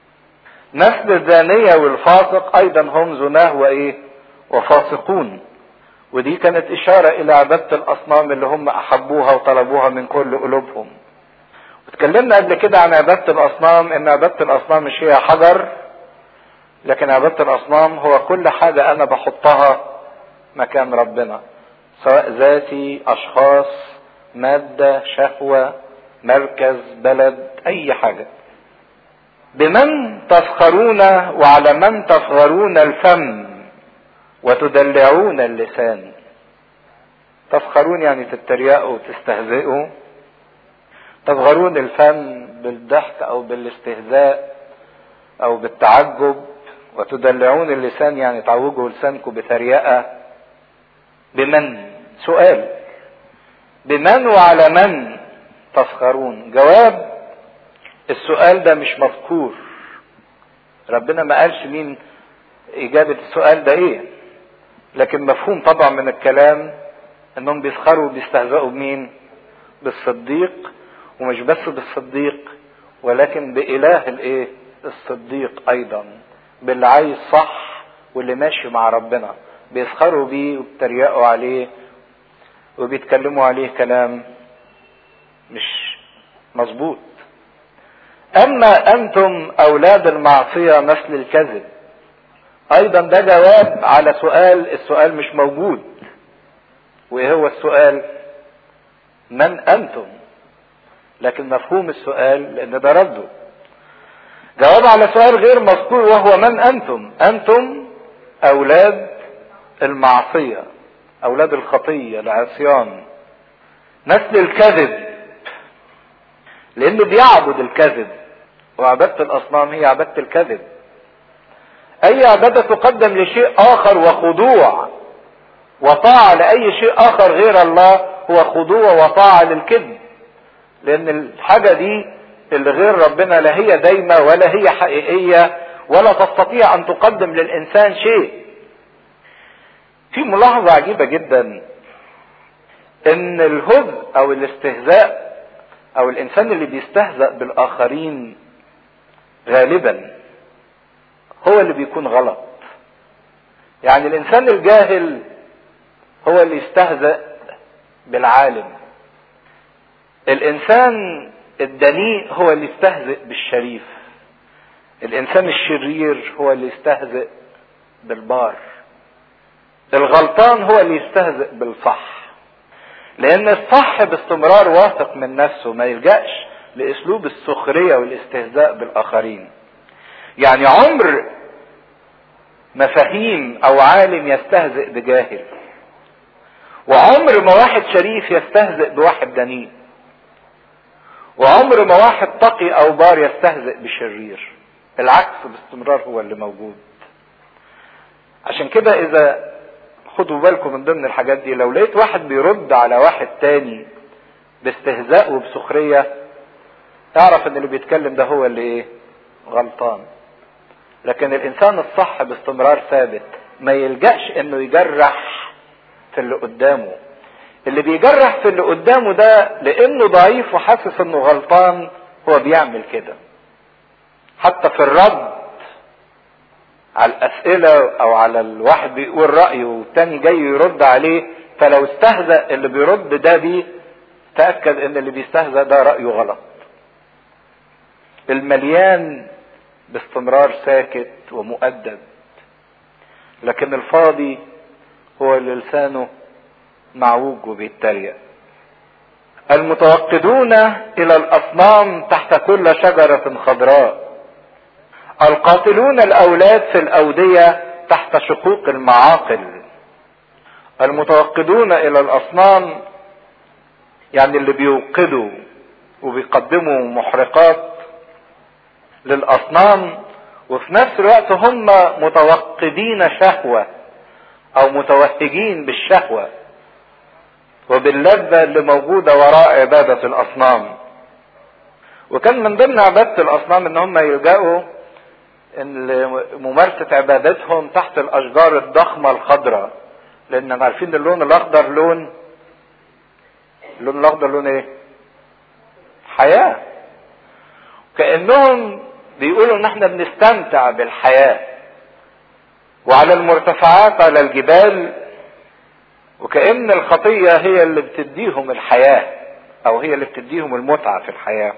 نسل الزانية والفاسق ايضا هم زناه وايه وفاسقون ودي كانت اشارة الى عبادة الاصنام اللي هم احبوها وطلبوها من كل قلوبهم واتكلمنا قبل كده عن عبادة الاصنام ان عبادة الاصنام مش هي حجر لكن عبادة الاصنام هو كل حاجة انا بحطها مكان ربنا سواء ذاتي اشخاص مادة شهوة مركز بلد اي حاجة بمن تفخرون وعلى من تفخرون الفم وتدلعون اللسان تفخرون يعني تتريقوا وتستهزئوا تفخرون الفم بالضحك او بالاستهزاء او بالتعجب وتدلعون اللسان يعني تعوجوا لسانكم بتريقة بمن سؤال بمن وعلى من تفخرون جواب السؤال ده مش مذكور ربنا ما قالش مين اجابة السؤال ده ايه لكن مفهوم طبعا من الكلام انهم بيسخروا وبيستهزئوا بمين بالصديق ومش بس بالصديق ولكن بإله الايه الصديق ايضا باللي عايز صح واللي ماشي مع ربنا بيسخروا بيه وبيتريقوا عليه وبيتكلموا عليه كلام مش مظبوط اما انتم اولاد المعصيه نسل الكذب ايضا ده جواب على سؤال السؤال مش موجود وايه هو السؤال من انتم لكن مفهوم السؤال لان ده رده جواب على سؤال غير مذكور وهو من انتم انتم اولاد المعصيه اولاد الخطيه العصيان نسل الكذب لانه بيعبد الكذب وعباده الاصنام هي عباده الكذب اي عباده تقدم لشيء اخر وخضوع وطاعه لاي شيء اخر غير الله هو خضوع وطاعه للكذب لان الحاجه دي اللي غير ربنا لا هي دايمه ولا هي حقيقيه ولا تستطيع ان تقدم للانسان شيء في ملاحظه عجيبه جدا ان الهزء او الاستهزاء او الانسان اللي بيستهزأ بالاخرين غالبا هو اللي بيكون غلط يعني الانسان الجاهل هو اللي يستهزأ بالعالم الانسان الدنيء هو اللي يستهزئ بالشريف الانسان الشرير هو اللي يستهزئ بالبار الغلطان هو اللي يستهزئ بالصح لان الصح باستمرار واثق من نفسه ما يلجأش لاسلوب السخرية والاستهزاء بالاخرين يعني عمر مفاهيم او عالم يستهزئ بجاهل وعمر ما واحد شريف يستهزئ بواحد دنيء وعمر ما واحد تقي او بار يستهزئ بشرير العكس باستمرار هو اللي موجود عشان كده اذا خدوا بالكم من ضمن الحاجات دي لو لقيت واحد بيرد على واحد تاني باستهزاء وبسخرية اعرف ان اللي بيتكلم ده هو اللي ايه غلطان لكن الانسان الصح باستمرار ثابت ما يلجأش انه يجرح في اللي قدامه اللي بيجرح في اللي قدامه ده لانه ضعيف وحاسس انه غلطان هو بيعمل كده حتى في الرد على الاسئلة او على الواحد بيقول رأيه والتاني جاي يرد عليه فلو استهزأ اللي بيرد ده بيه تأكد ان اللي بيستهزأ ده رأيه غلط المليان باستمرار ساكت ومؤدب لكن الفاضي هو اللي لسانه معوج وبيتريق المتوقدون الى الاصنام تحت كل شجرة خضراء القاتلون الاولاد في الاودية تحت شقوق المعاقل المتوقدون الى الاصنام يعني اللي بيوقدوا وبيقدموا محرقات للاصنام وفي نفس الوقت هم متوقدين شهوة او متوهجين بالشهوة وباللذة اللي موجودة وراء عبادة الاصنام وكان من ضمن عبادة الاصنام ان هم يلجأوا ان ممارسة عبادتهم تحت الاشجار الضخمة الخضراء لان عارفين اللون الاخضر لون اللون الاخضر لون ايه حياة كأنهم بيقولوا ان احنا بنستمتع بالحياة وعلى المرتفعات على الجبال وكأن الخطية هي اللي بتديهم الحياة او هي اللي بتديهم المتعة في الحياة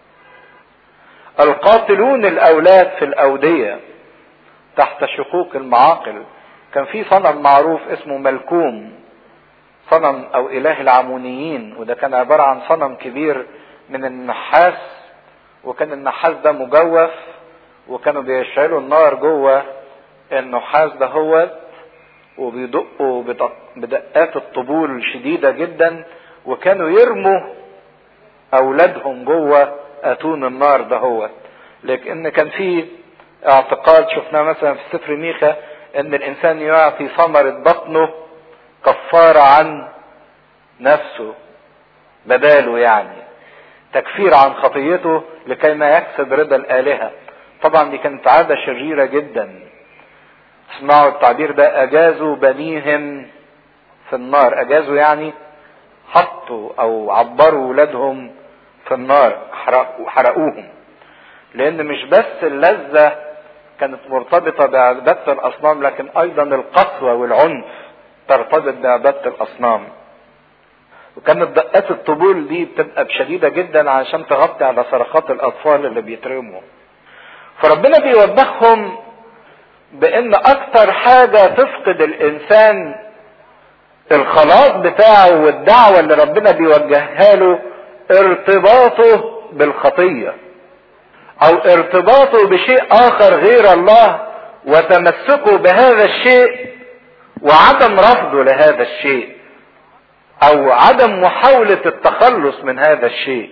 القاتلون الاولاد في الاودية تحت شقوق المعاقل كان في صنم معروف اسمه ملكوم صنم او اله العمونيين وده كان عبارة عن صنم كبير من النحاس وكان النحاس ده مجوف وكانوا بيشعلوا النار جوه النحاس ده هو وبيدقوا بدقات الطبول شديدة جدا وكانوا يرموا اولادهم جوه اتون النار ده هو لكن كان في اعتقاد شفناه مثلا في سفر ميخا ان الانسان يعطي ثمرة بطنه كفارة عن نفسه بداله يعني تكفير عن خطيته لكي ما يكسب رضا الآلهة طبعا دي كانت عادة شريرة جدا اسمعوا التعبير ده أجازوا بنيهم في النار أجازوا يعني حطوا أو عبروا ولادهم في النار حرقوهم لأن مش بس اللذة كانت مرتبطة بعبادة الأصنام لكن أيضا القسوة والعنف ترتبط بعبادة الأصنام وكانت دقات الطبول دي بتبقى شديدة جدا عشان تغطي على صرخات الأطفال اللي بيترموا فربنا بيوبخهم بأن أكتر حاجة تفقد الإنسان الخلاص بتاعه والدعوة اللي ربنا بيوجهها له ارتباطه بالخطية أو ارتباطه بشيء آخر غير الله وتمسكه بهذا الشيء وعدم رفضه لهذا الشيء او عدم محاولة التخلص من هذا الشيء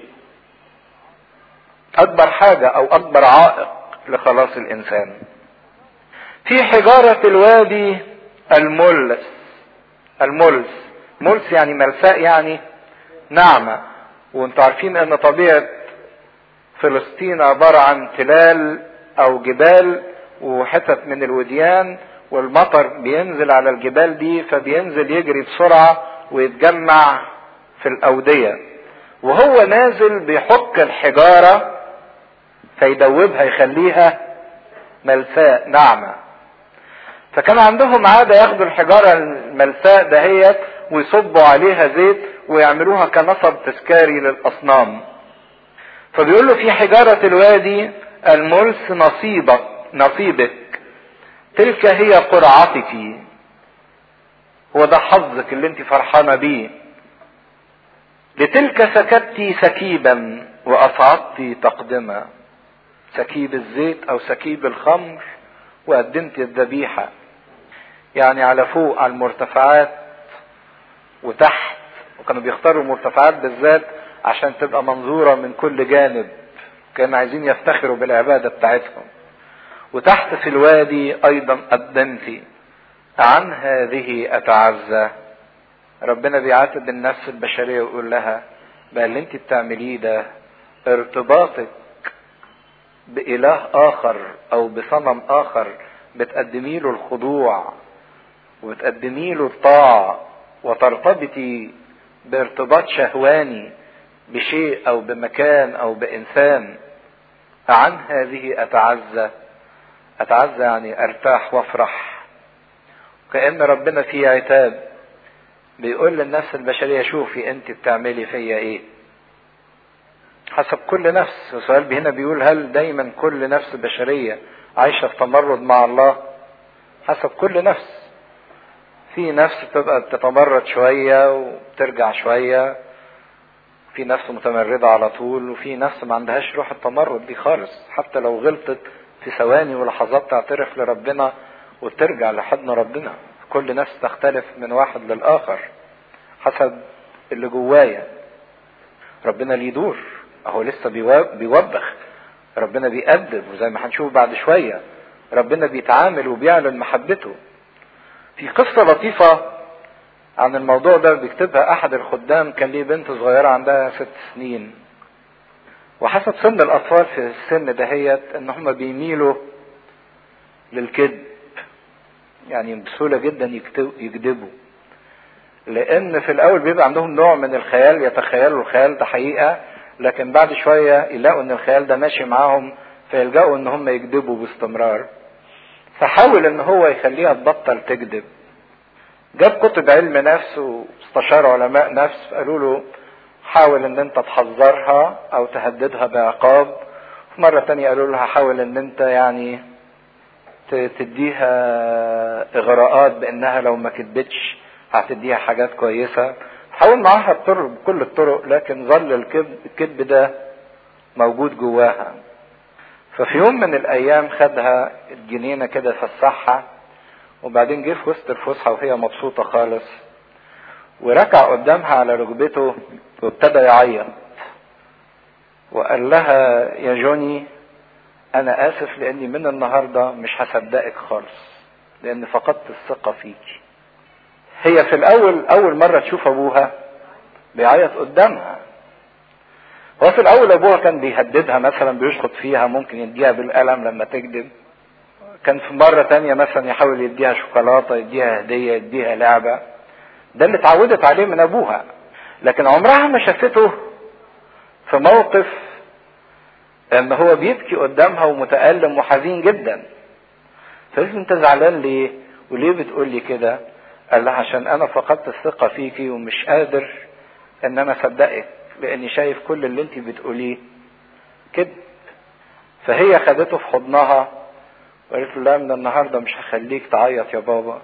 اكبر حاجة او اكبر عائق لخلاص الانسان في حجارة الوادي الملس الملس ملس يعني ملساء يعني ناعمة وانتوا عارفين ان طبيعة فلسطين عبارة عن تلال او جبال وحتت من الوديان والمطر بينزل على الجبال دي فبينزل يجري بسرعة ويتجمع في الأودية وهو نازل بيحك الحجارة فيدوبها يخليها ملساء ناعمة فكان عندهم عادة ياخدوا الحجارة الملساء دهيت ويصبوا عليها زيت ويعملوها كنصب تذكاري للأصنام فبيقول له في حجارة الوادي الملس نصيبك نصيبك تلك هي قرعتك هو ده حظك اللي انت فرحانة بيه لتلك سكبت سكيبا وأصعدت تقدمة سكيب الزيت أو سكيب الخمر وقدمت الذبيحة يعني على فوق على المرتفعات وتحت وكانوا بيختاروا المرتفعات بالذات عشان تبقى منظورة من كل جانب كانوا عايزين يفتخروا بالعبادة بتاعتهم وتحت في الوادي أيضا قدمت عن هذه أتعزى ربنا بيعاتب النفس البشرية ويقول لها بقى اللي انت بتعمليه ده ارتباطك بإله آخر أو بصنم آخر بتقدمي له الخضوع وبتقدمي له الطاعة وترتبطي بارتباط شهواني بشيء أو بمكان أو بإنسان عن هذه أتعزى أتعزى يعني أرتاح وأفرح كأن ربنا في عتاب بيقول للنفس البشرية شوفي أنت بتعملي فيا إيه حسب كل نفس السؤال هنا بيقول هل دايما كل نفس بشرية عايشة في تمرد مع الله حسب كل نفس في نفس تبقى بتتمرد شوية وبترجع شوية في نفس متمردة على طول وفي نفس ما عندهاش روح التمرد دي خالص حتى لو غلطت في ثواني ولحظات تعترف لربنا وترجع لحضن ربنا كل نفس تختلف من واحد للآخر حسب اللي جوايا ربنا ليه دور اهو لسه بيوبخ ربنا بيأدب وزي ما هنشوف بعد شوية ربنا بيتعامل وبيعلن محبته في قصة لطيفة عن الموضوع ده بيكتبها احد الخدام كان ليه بنت صغيرة عندها ست سنين وحسب سن الاطفال في السن دهيت ان هم بيميلوا للكذب يعني بسهولة جدا يكذبوا لان في الاول بيبقى عندهم نوع من الخيال يتخيلوا الخيال ده حقيقة لكن بعد شوية يلاقوا ان الخيال ده ماشي معاهم فيلجأوا ان هم يكذبوا باستمرار فحاول ان هو يخليها تبطل تكذب جاب كتب علم نفس واستشار علماء نفس قالوا له حاول ان انت تحذرها او تهددها بعقاب في مرة تانية قالوا لها حاول ان انت يعني تديها اغراءات بانها لو ما كدبتش هتديها حاجات كويسة حاول معاها الطرق بكل الطرق لكن ظل الكذب الكذب ده موجود جواها ففي يوم من الايام خدها الجنينة كده فسحها وبعدين جه في وسط الفسحة وهي مبسوطة خالص وركع قدامها على ركبته وابتدى يعيط وقال لها يا جوني انا اسف لاني من النهارده مش هصدقك خالص لان فقدت الثقة فيكي هي في الاول اول مرة تشوف ابوها بيعيط قدامها هو في الاول ابوها كان بيهددها مثلا بيشخط فيها ممكن يديها بالقلم لما تكذب كان في مرة تانية مثلا يحاول يديها شوكولاتة يديها هدية يديها لعبة ده اللي اتعودت عليه من ابوها لكن عمرها ما شافته في موقف ان هو بيبكي قدامها ومتألم وحزين جدا فقلت انت زعلان ليه وليه بتقول لي كده قال لها عشان انا فقدت الثقة فيكي ومش قادر ان انا اصدقك لاني شايف كل اللي انت بتقوليه كذب فهي خدته في حضنها وقالت له لا من النهارده مش هخليك تعيط يا بابا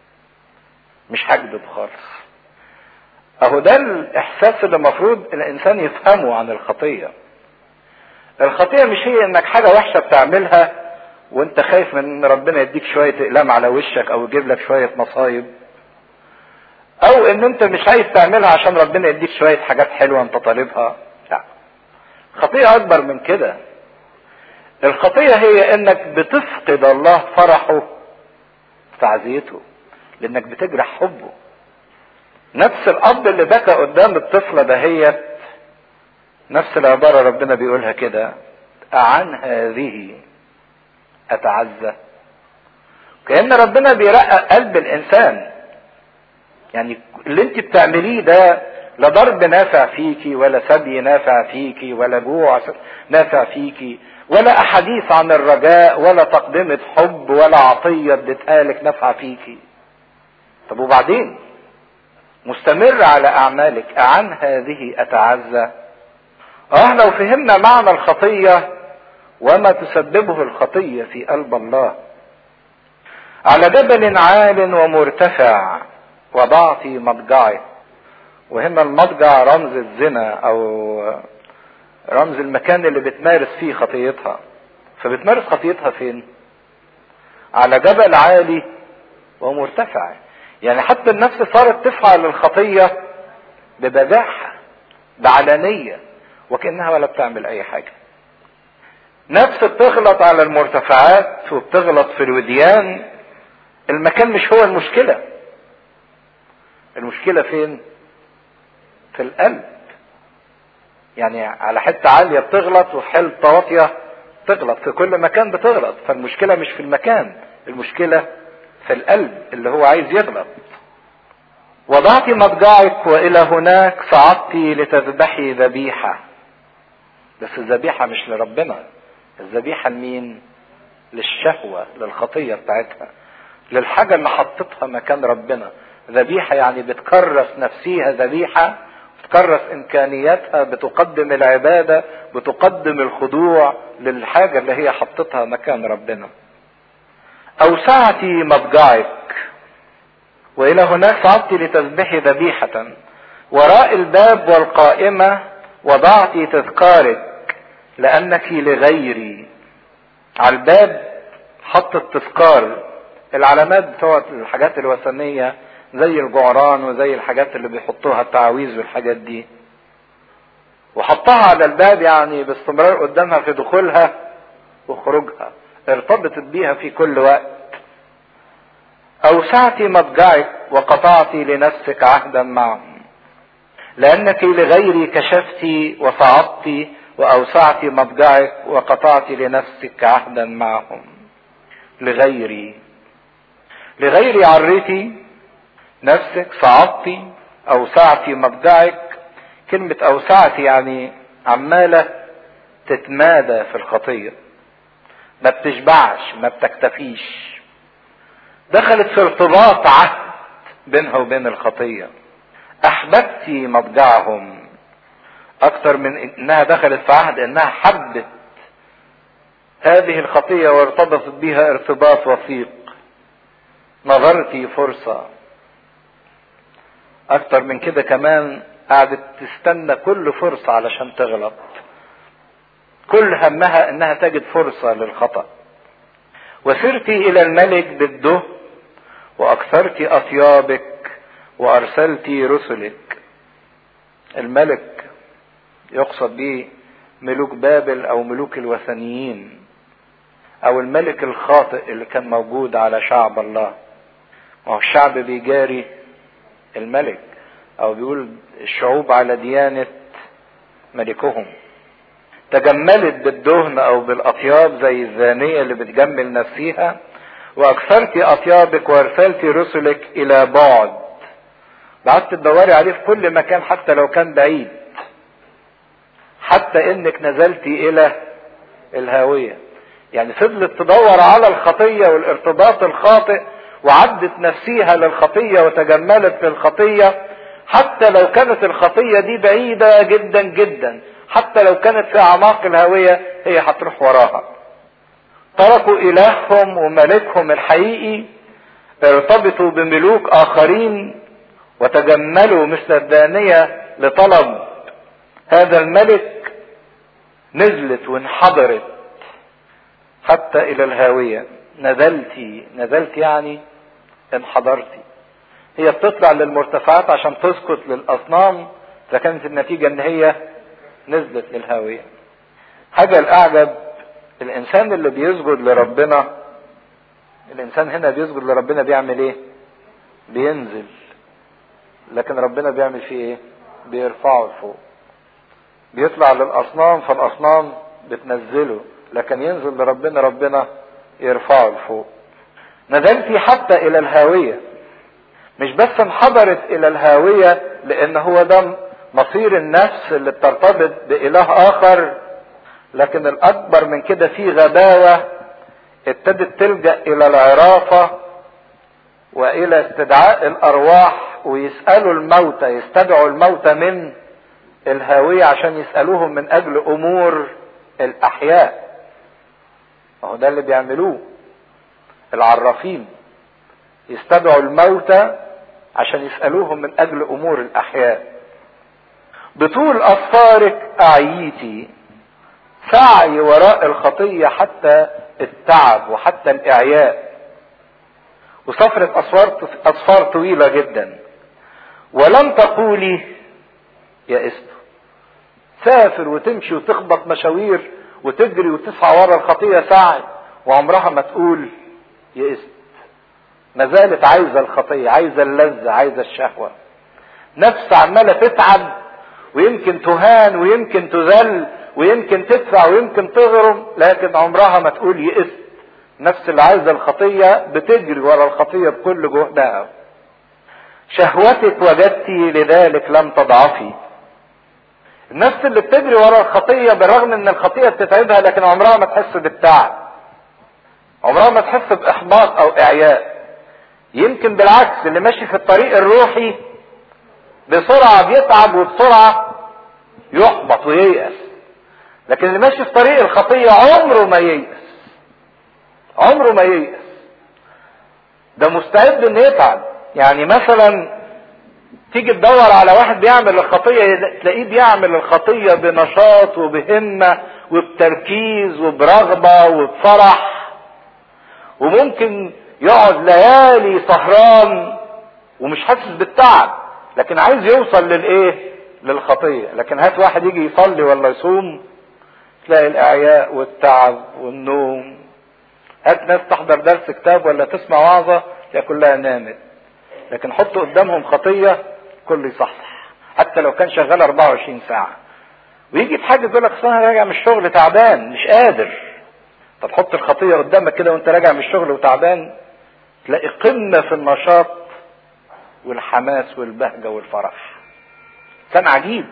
مش هكذب خالص اهو ده الاحساس اللي المفروض الانسان يفهمه عن الخطيه الخطيه مش هي انك حاجه وحشه بتعملها وانت خايف من ان ربنا يديك شويه اقلام على وشك او يجيب لك شويه مصايب او ان انت مش عايز تعملها عشان ربنا يديك شويه حاجات حلوه انت طالبها لا خطيه اكبر من كده الخطيه هي انك بتفقد الله فرحه في تعزيته لانك بتجرح حبه نفس الاب اللي بكى قدام الطفله دهيت نفس العباره ربنا بيقولها كده عن هذه اتعزى كان ربنا بيرقق قلب الانسان يعني اللي انت بتعمليه ده لا ضرب نافع فيكي ولا سبي نافع فيكي ولا جوع نافع فيكي ولا احاديث عن الرجاء ولا تقدمة حب ولا عطية اديتها لك نافعة فيكي طب وبعدين مستمر على اعمالك اعن هذه اتعزى اه لو فهمنا معنى الخطية وما تسببه الخطية في قلب الله على جبل عال ومرتفع وضعت مضجعي وهنا المضجع رمز الزنا او رمز المكان اللي بتمارس فيه خطيتها فبتمارس خطيتها فين على جبل عالي ومرتفع يعني حتى النفس صارت تفعل الخطية ببجاحة بعلانية وكأنها ولا بتعمل أي حاجة نفس بتغلط على المرتفعات وبتغلط في الوديان المكان مش هو المشكلة المشكلة فين في القلب يعني على حتة عالية بتغلط وحتة واطية تغلط في كل مكان بتغلط فالمشكلة مش في المكان المشكلة في القلب اللي هو عايز يغلط وضعت مضجعك والى هناك صعدت لتذبحي ذبيحة بس الذبيحة مش لربنا الذبيحة لمين للشهوة للخطية بتاعتها للحاجة اللي حطتها مكان ربنا ذبيحة يعني بتكرس نفسيها ذبيحة بتكرس امكانياتها بتقدم العبادة بتقدم الخضوع للحاجة اللي هي حطتها مكان ربنا اوسعت مضجعك والى هناك صعدت لتذبحي ذبيحة وراء الباب والقائمة وضعت تذكارك لانك لغيري على الباب حط التذكار العلامات بتوع الحاجات الوثنية زي الجعران وزي الحاجات اللي بيحطوها التعاويذ والحاجات دي وحطها على الباب يعني باستمرار قدامها في دخولها وخروجها ارتبطت بيها في كل وقت اوسعت مضجعك وقطعت لنفسك عهدا معهم لانك لغيري كشفت وصعدت واوسعت مضجعك وقطعت لنفسك عهدا معهم لغيري لغيري عريتي نفسك صعدتي اوسعتي مضجعك كلمة اوسعت يعني عمالة تتمادى في الخطية ما بتشبعش ما بتكتفيش دخلت في ارتباط عهد بينها وبين الخطية احببت مضجعهم اكتر من انها دخلت في عهد انها حبت هذه الخطية وارتبطت بها ارتباط وثيق نظرتي فرصة اكتر من كده كمان قعدت تستنى كل فرصة علشان تغلط كل همها انها تجد فرصة للخطأ وسرت الى الملك بالده واكثرت اطيابك وارسلت رسلك الملك يقصد به ملوك بابل او ملوك الوثنيين او الملك الخاطئ اللي كان موجود على شعب الله ما هو الشعب بيجاري الملك او بيقول الشعوب على ديانة ملكهم تجملت بالدهن او بالاطياب زي الزانية اللي بتجمل نفسيها واكثرت اطيابك وارسلت رسلك الى بعد بعدت تدوري عليه في كل مكان حتى لو كان بعيد حتى انك نزلت الى الهاوية يعني فضلت تدور على الخطية والارتباط الخاطئ وعدت نفسيها للخطية وتجملت للخطية حتى لو كانت الخطية دي بعيدة جدا جدا حتى لو كانت في اعماق الهاوية هي هتروح وراها تركوا الههم وملكهم الحقيقي ارتبطوا بملوك اخرين وتجملوا مثل الدانية لطلب هذا الملك نزلت وانحدرت حتى الى الهاوية نزلتي نزلت يعني انحدرتي هي بتطلع للمرتفعات عشان تسقط للاصنام فكانت النتيجة ان هي نزلت للهاوية حاجة الاعجب الانسان اللي بيسجد لربنا الانسان هنا بيسجد لربنا بيعمل ايه بينزل لكن ربنا بيعمل فيه ايه بيرفعه لفوق بيطلع للاصنام فالاصنام بتنزله لكن ينزل لربنا ربنا يرفعه لفوق نزلتي حتى الى الهاوية مش بس انحدرت الى الهاوية لان هو ده مصير النفس اللي بترتبط باله اخر لكن الاكبر من كده في غباوة ابتدت تلجأ الى العرافة والى استدعاء الارواح ويسألوا الموتى يستدعوا الموتى من الهاوية عشان يسألوهم من اجل امور الاحياء اهو ده اللي بيعملوه العرافين يستدعوا الموتى عشان يسألوهم من اجل امور الاحياء بطول اصفارك اعييتي سعي وراء الخطية حتى التعب وحتى الاعياء وسفرة أصفار, أصفار طويلة جدا ولم تقولي يئست سافر وتمشي وتخبط مشاوير وتجري وتسعى ورا الخطية سعي وعمرها ما تقول يئست ما زالت عايزة الخطية عايزة اللذة عايزة الشهوة نفس عمالة تتعب ويمكن تهان ويمكن تذل ويمكن تدفع ويمكن تغرم لكن عمرها ما تقول يئست نفس اللي عايزة الخطية بتجري ورا الخطية بكل جهدها شهوتك وجدتي لذلك لم تضعفي النفس اللي بتجري ورا الخطية بالرغم ان الخطية بتتعبها لكن عمرها ما تحس بالتعب عمرها ما تحس باحباط او اعياء يمكن بالعكس اللي ماشي في الطريق الروحي بسرعة بيتعب وبسرعة يحبط وييأس لكن اللي ماشي في طريق الخطية عمره ما ييأس عمره ما ييأس ده مستعد انه يتعب يعني مثلا تيجي تدور على واحد بيعمل الخطية تلاقيه بيعمل الخطية بنشاط وبهمة وبتركيز وبرغبة وبفرح وممكن يقعد ليالي سهران ومش حاسس بالتعب لكن عايز يوصل للايه للخطية لكن هات واحد يجي يصلي ولا يصوم تلاقي الاعياء والتعب والنوم هات ناس تحضر درس كتاب ولا تسمع وعظة تلاقي كلها نامت لكن حط قدامهم خطية كله يصحصح حتى لو كان شغال 24 ساعة ويجي في حاجة يقول لك انا راجع من الشغل تعبان مش قادر طب حط الخطية قدامك كده وانت راجع من الشغل وتعبان تلاقي قمة في النشاط والحماس والبهجة والفرح كان عجيب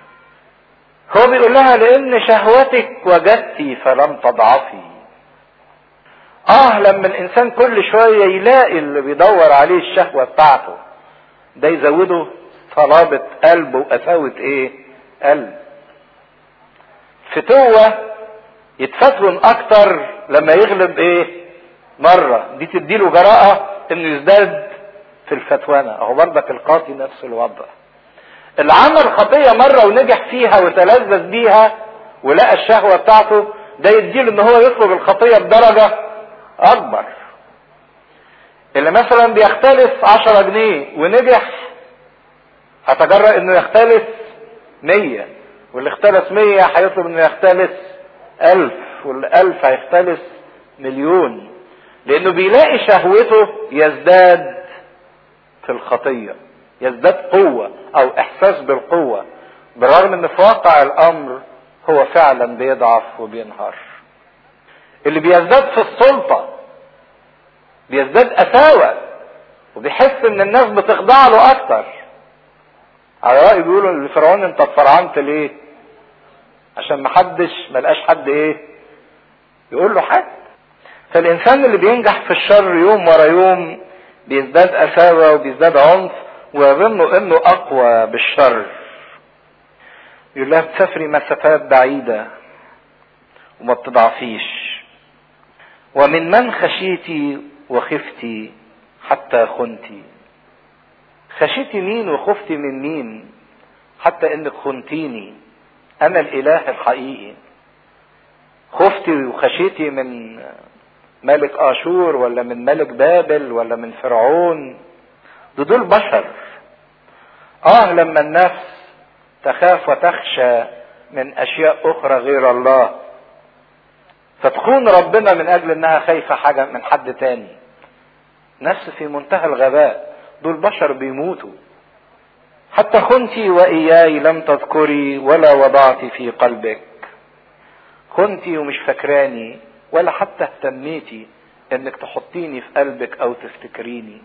هو بيقول لها لان شهوتك وجدتي فلم تضعفي اه لما الانسان كل شوية يلاقي اللي بيدور عليه الشهوة بتاعته ده يزوده صلابة قلب وقساوة ايه قلب فتوة يتفتون اكتر لما يغلب ايه مرة دي تديله جراءة انه يزداد في الفتوانة اهو برضك القاضي نفس الوضع اللي عمل خطية مرة ونجح فيها وتلذذ بيها ولقى الشهوة بتاعته ده يديله ان هو يطلب الخطية بدرجة اكبر اللي مثلا بيختلف عشرة جنيه ونجح هتجرأ انه يختلف مية واللي اختلف مية هيطلب انه يختلف الف والالف هيختلف مليون لانه بيلاقي شهوته يزداد في الخطية يزداد قوة او احساس بالقوة بالرغم ان في واقع الامر هو فعلا بيضعف وبينهار اللي بيزداد في السلطة بيزداد قساوة وبيحس ان الناس بتخضع له اكتر على رأي بيقولوا لفرعون انت اتفرعنت ليه عشان محدش ملقاش حد ايه يقول له حاجة فالانسان اللي بينجح في الشر يوم ورا يوم بيزداد قساوة وبيزداد عنف ويظن انه اقوى بالشر يقول لها بتسافري مسافات بعيدة وما بتضعفيش ومن من خشيتي وخفتي حتى خنتي خشيتي مين وخفتي من مين حتى انك خنتيني انا الاله الحقيقي خفتي وخشيتي من ملك اشور ولا من ملك بابل ولا من فرعون ده دول بشر اه لما النفس تخاف وتخشى من اشياء اخرى غير الله فتخون ربنا من اجل انها خايفة حاجة من حد تاني نفس في منتهى الغباء دول بشر بيموتوا حتى خنتي واياي لم تذكري ولا وضعت في قلبك خنتي ومش فاكراني ولا حتى اهتميتي انك تحطيني في قلبك او تفتكريني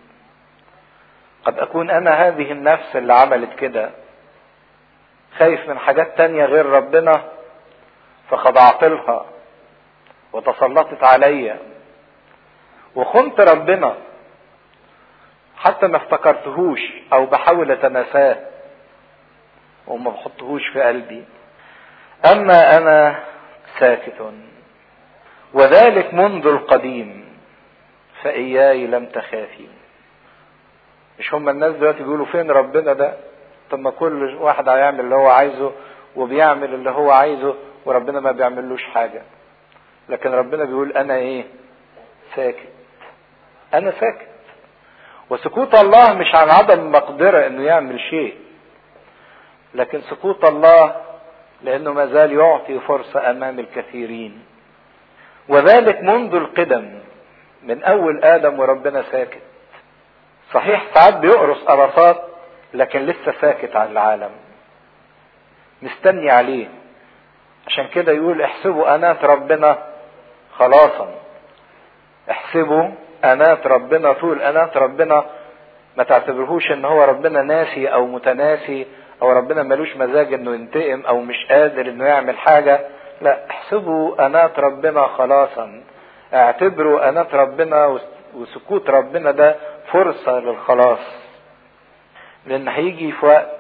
قد اكون انا هذه النفس اللي عملت كده خايف من حاجات تانية غير ربنا فخضعت لها وتسلطت عليا وخنت ربنا حتى ما افتكرتهوش او بحاول اتناساه وما بحطهوش في قلبي اما انا ساكت وذلك منذ القديم فاياي لم تخافي مش هم الناس دلوقتي بيقولوا فين ربنا ده طب ما كل واحد هيعمل اللي هو عايزه وبيعمل اللي هو عايزه وربنا ما بيعملوش حاجة لكن ربنا بيقول انا ايه ساكت انا ساكت وسكوت الله مش عن عدم مقدرة انه يعمل شيء لكن سكوت الله لانه ما زال يعطي فرصة امام الكثيرين وذلك منذ القدم من اول ادم وربنا ساكت صحيح ساعات بيقرص قرصات لكن لسه ساكت عن العالم مستني عليه عشان كده يقول احسبوا انات ربنا خلاصا احسبوا انات ربنا طول انات ربنا ما تعتبرهوش ان هو ربنا ناسي او متناسي او ربنا ملوش مزاج انه ينتقم او مش قادر انه يعمل حاجة لا احسبوا انات ربنا خلاصا اعتبروا انات ربنا وسكوت ربنا ده فرصة للخلاص لان هيجي في وقت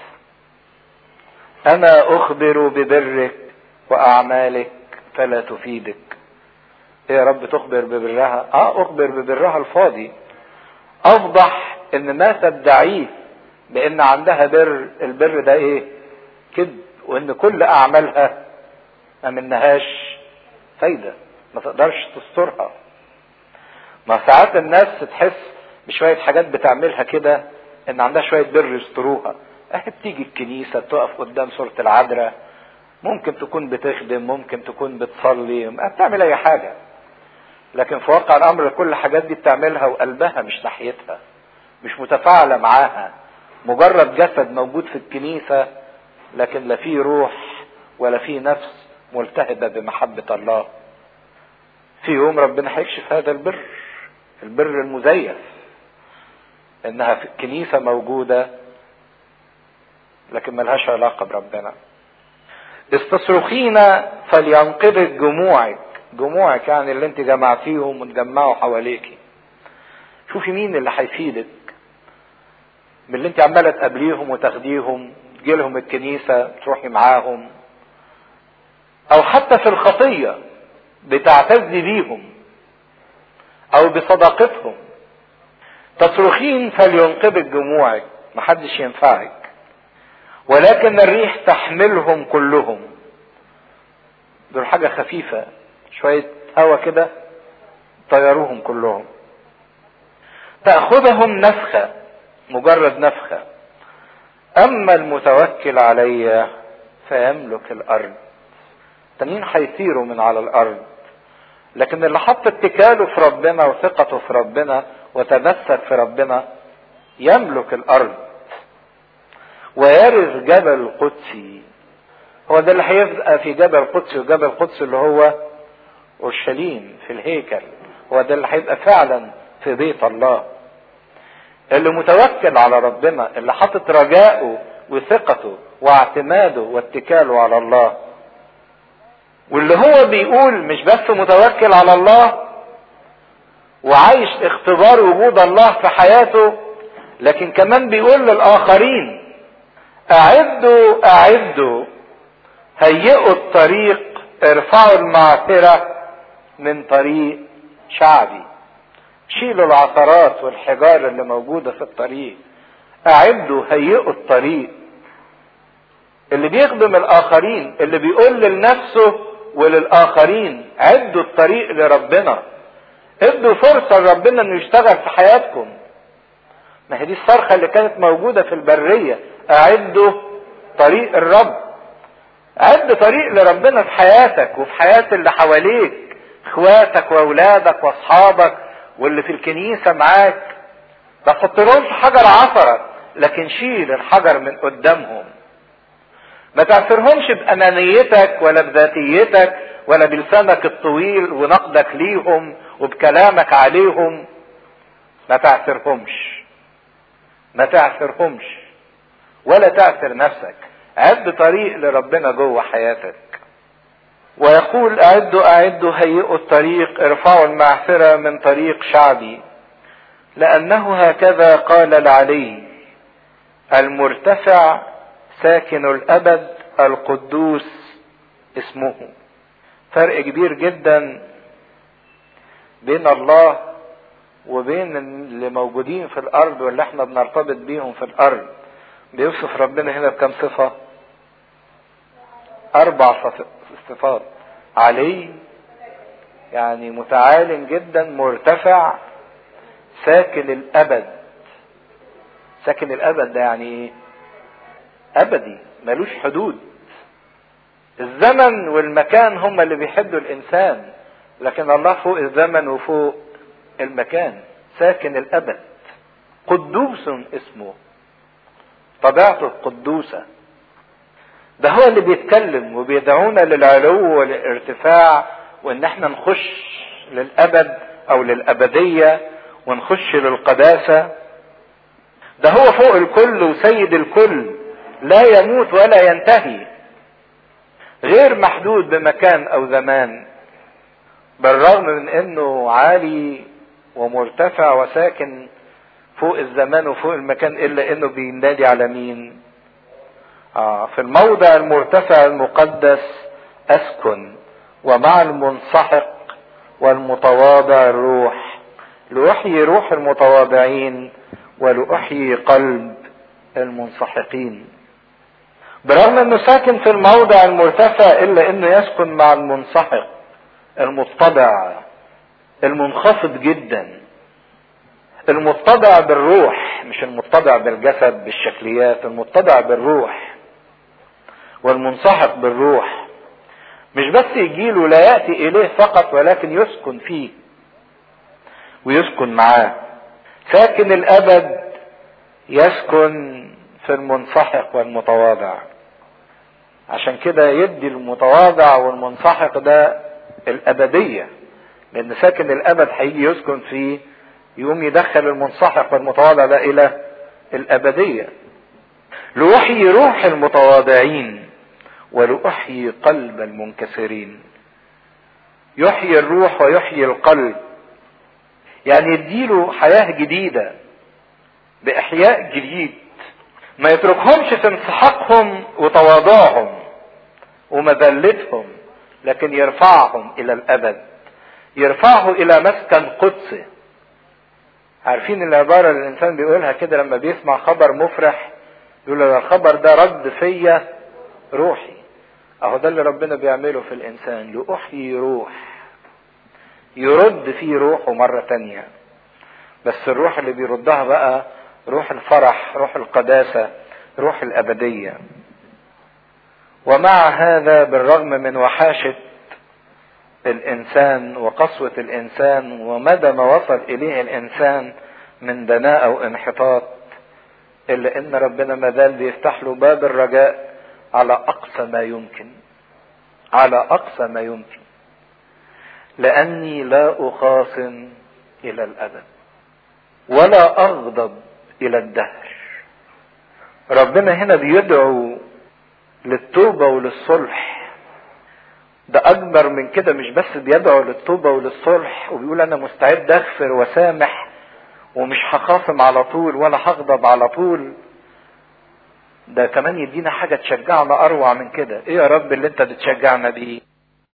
انا اخبر ببرك واعمالك فلا تفيدك ايه يا رب تخبر ببرها اه اخبر ببرها الفاضي افضح ان ما تدعيه بان عندها بر البر ده ايه كذب وان كل اعمالها ما منهاش فايده ما تقدرش تسترها ما ساعات الناس تحس بشويه حاجات بتعملها كده ان عندها شويه بر يستروها اهي بتيجي الكنيسه تقف قدام صوره العذراء ممكن تكون بتخدم ممكن تكون بتصلي بتعمل اي حاجه لكن في واقع الامر كل الحاجات دي بتعملها وقلبها مش ناحيتها مش متفاعله معاها مجرد جسد موجود في الكنيسه لكن لا فيه روح ولا فيه نفس ملتهبه بمحبه الله في يوم ربنا هيكشف هذا البر البر المزيف انها في الكنيسه موجوده لكن ملهاش علاقه بربنا استصرخين فلينقذك جموعك جموعك يعني اللي انت جمعتيهم وتجمعوا حواليكي شوفي مين اللي هيفيدك من اللي انت عماله تقابليهم وتاخديهم تجيلهم الكنيسه تروحي معاهم او حتى في الخطيه بتعتزي بيهم او بصداقتهم تصرخين فلينقذك جموعك محدش ينفعك ولكن الريح تحملهم كلهم دول حاجة خفيفة شوية هوا كده طيروهم كلهم تأخذهم نفخة مجرد نفخة أما المتوكل علي فيملك الأرض تانيين هيطيروا من على الأرض لكن اللي حط اتكاله في ربنا وثقته في ربنا وتمسك في ربنا يملك الأرض ويرث جبل القدسي هو ده اللي هيبقى في جبل القدس وجبل القدس اللي هو اورشليم في الهيكل هو ده اللي هيبقى فعلا في بيت الله اللي متوكل على ربنا اللي حاطط رجاءه وثقته واعتماده واتكاله على الله واللي هو بيقول مش بس متوكل على الله وعايش اختبار وجود الله في حياته لكن كمان بيقول للآخرين أعدوا أعدوا هيئوا الطريق ارفعوا المعثرة من طريق شعبي شيلوا العثرات والحجار اللي موجودة في الطريق أعدوا هيئوا الطريق اللي بيخدم الآخرين اللي بيقول لنفسه وللآخرين عدوا الطريق لربنا ادوا فرصة لربنا انه يشتغل في حياتكم ما هي دي الصرخة اللي كانت موجودة في البرية اعدوا طريق الرب عد طريق لربنا في حياتك وفي حياة اللي حواليك اخواتك واولادك واصحابك واللي في الكنيسة معاك ما تحطلهمش حجر عثرة لكن شيل الحجر من قدامهم ما تعثرهمش بأنانيتك ولا بذاتيتك ولا بلسانك الطويل ونقدك ليهم وبكلامك عليهم ما تعثرهمش ما تعثرهمش ولا تعثر نفسك عد طريق لربنا جوه حياتك ويقول اعدوا اعدوا هيئوا الطريق ارفعوا المعثرة من طريق شعبي لانه هكذا قال العلي المرتفع ساكن الابد القدوس اسمه فرق كبير جدا بين الله وبين اللي موجودين في الارض واللي احنا بنرتبط بيهم في الارض بيوصف ربنا هنا بكم صفة اربع صفات علي يعني متعال جدا مرتفع ساكن الابد ساكن الابد ده يعني ايه ابدي ملوش حدود الزمن والمكان هم اللي بيحدوا الانسان لكن الله فوق الزمن وفوق المكان ساكن الابد قدوس اسمه طبيعته القدوسة ده هو اللي بيتكلم وبيدعونا للعلو والارتفاع وان احنا نخش للابد او للابدية ونخش للقداسة ده هو فوق الكل وسيد الكل لا يموت ولا ينتهي غير محدود بمكان او زمان بالرغم من انه عالي ومرتفع وساكن فوق الزمان وفوق المكان الا انه بينادي على مين آه في الموضع المرتفع المقدس اسكن ومع المنسحق والمتواضع الروح لاحيي روح المتواضعين ولاحيي قلب المنسحقين برغم انه ساكن في الموضع المرتفع الا انه يسكن مع المنسحق المتضع المنخفض جدا المتضع بالروح مش المتضع بالجسد بالشكليات المتضع بالروح والمنسحق بالروح مش بس يجيله لا يأتي إليه فقط ولكن يسكن فيه ويسكن معاه ساكن الأبد يسكن في المنسحق والمتواضع عشان كده يدي المتواضع والمنسحق ده الأبدية لأن ساكن الأبد هيجي يسكن فيه يقوم يدخل المنسحق والمتواضع ده إلى الأبدية لأحيي روح المتواضعين ولأحيي قلب المنكسرين يحيي الروح ويحيي القلب يعني يديله حياة جديدة بإحياء جديد ما يتركهمش في انسحاقهم وتواضعهم ومذلتهم لكن يرفعهم إلى الأبد يرفعه إلى مسكن قدسه عارفين العبارة اللي الإنسان بيقولها كده لما بيسمع خبر مفرح يقول له الخبر ده رد فيا روحي اهو ده اللي ربنا بيعمله في الانسان لأحيي روح يرد فيه روحه مرة تانية بس الروح اللي بيردها بقى روح الفرح روح القداسة روح الأبدية ومع هذا بالرغم من وحاشة الإنسان وقسوة الإنسان ومدى ما وصل إليه الإنسان من دناءة وانحطاط إلا إن ربنا ما زال بيفتح له باب الرجاء على أقصى ما يمكن على أقصى ما يمكن لأني لا أخاصم إلى الأبد ولا أغضب إلى الدهر ربنا هنا بيدعو للتوبة وللصلح ده أكبر من كده مش بس بيدعو للتوبة وللصلح وبيقول أنا مستعد أغفر وسامح ومش هخاصم على طول ولا هغضب على طول ده كمان يدينا حاجة تشجعنا أروع من كده إيه يا رب اللي أنت بتشجعنا بيه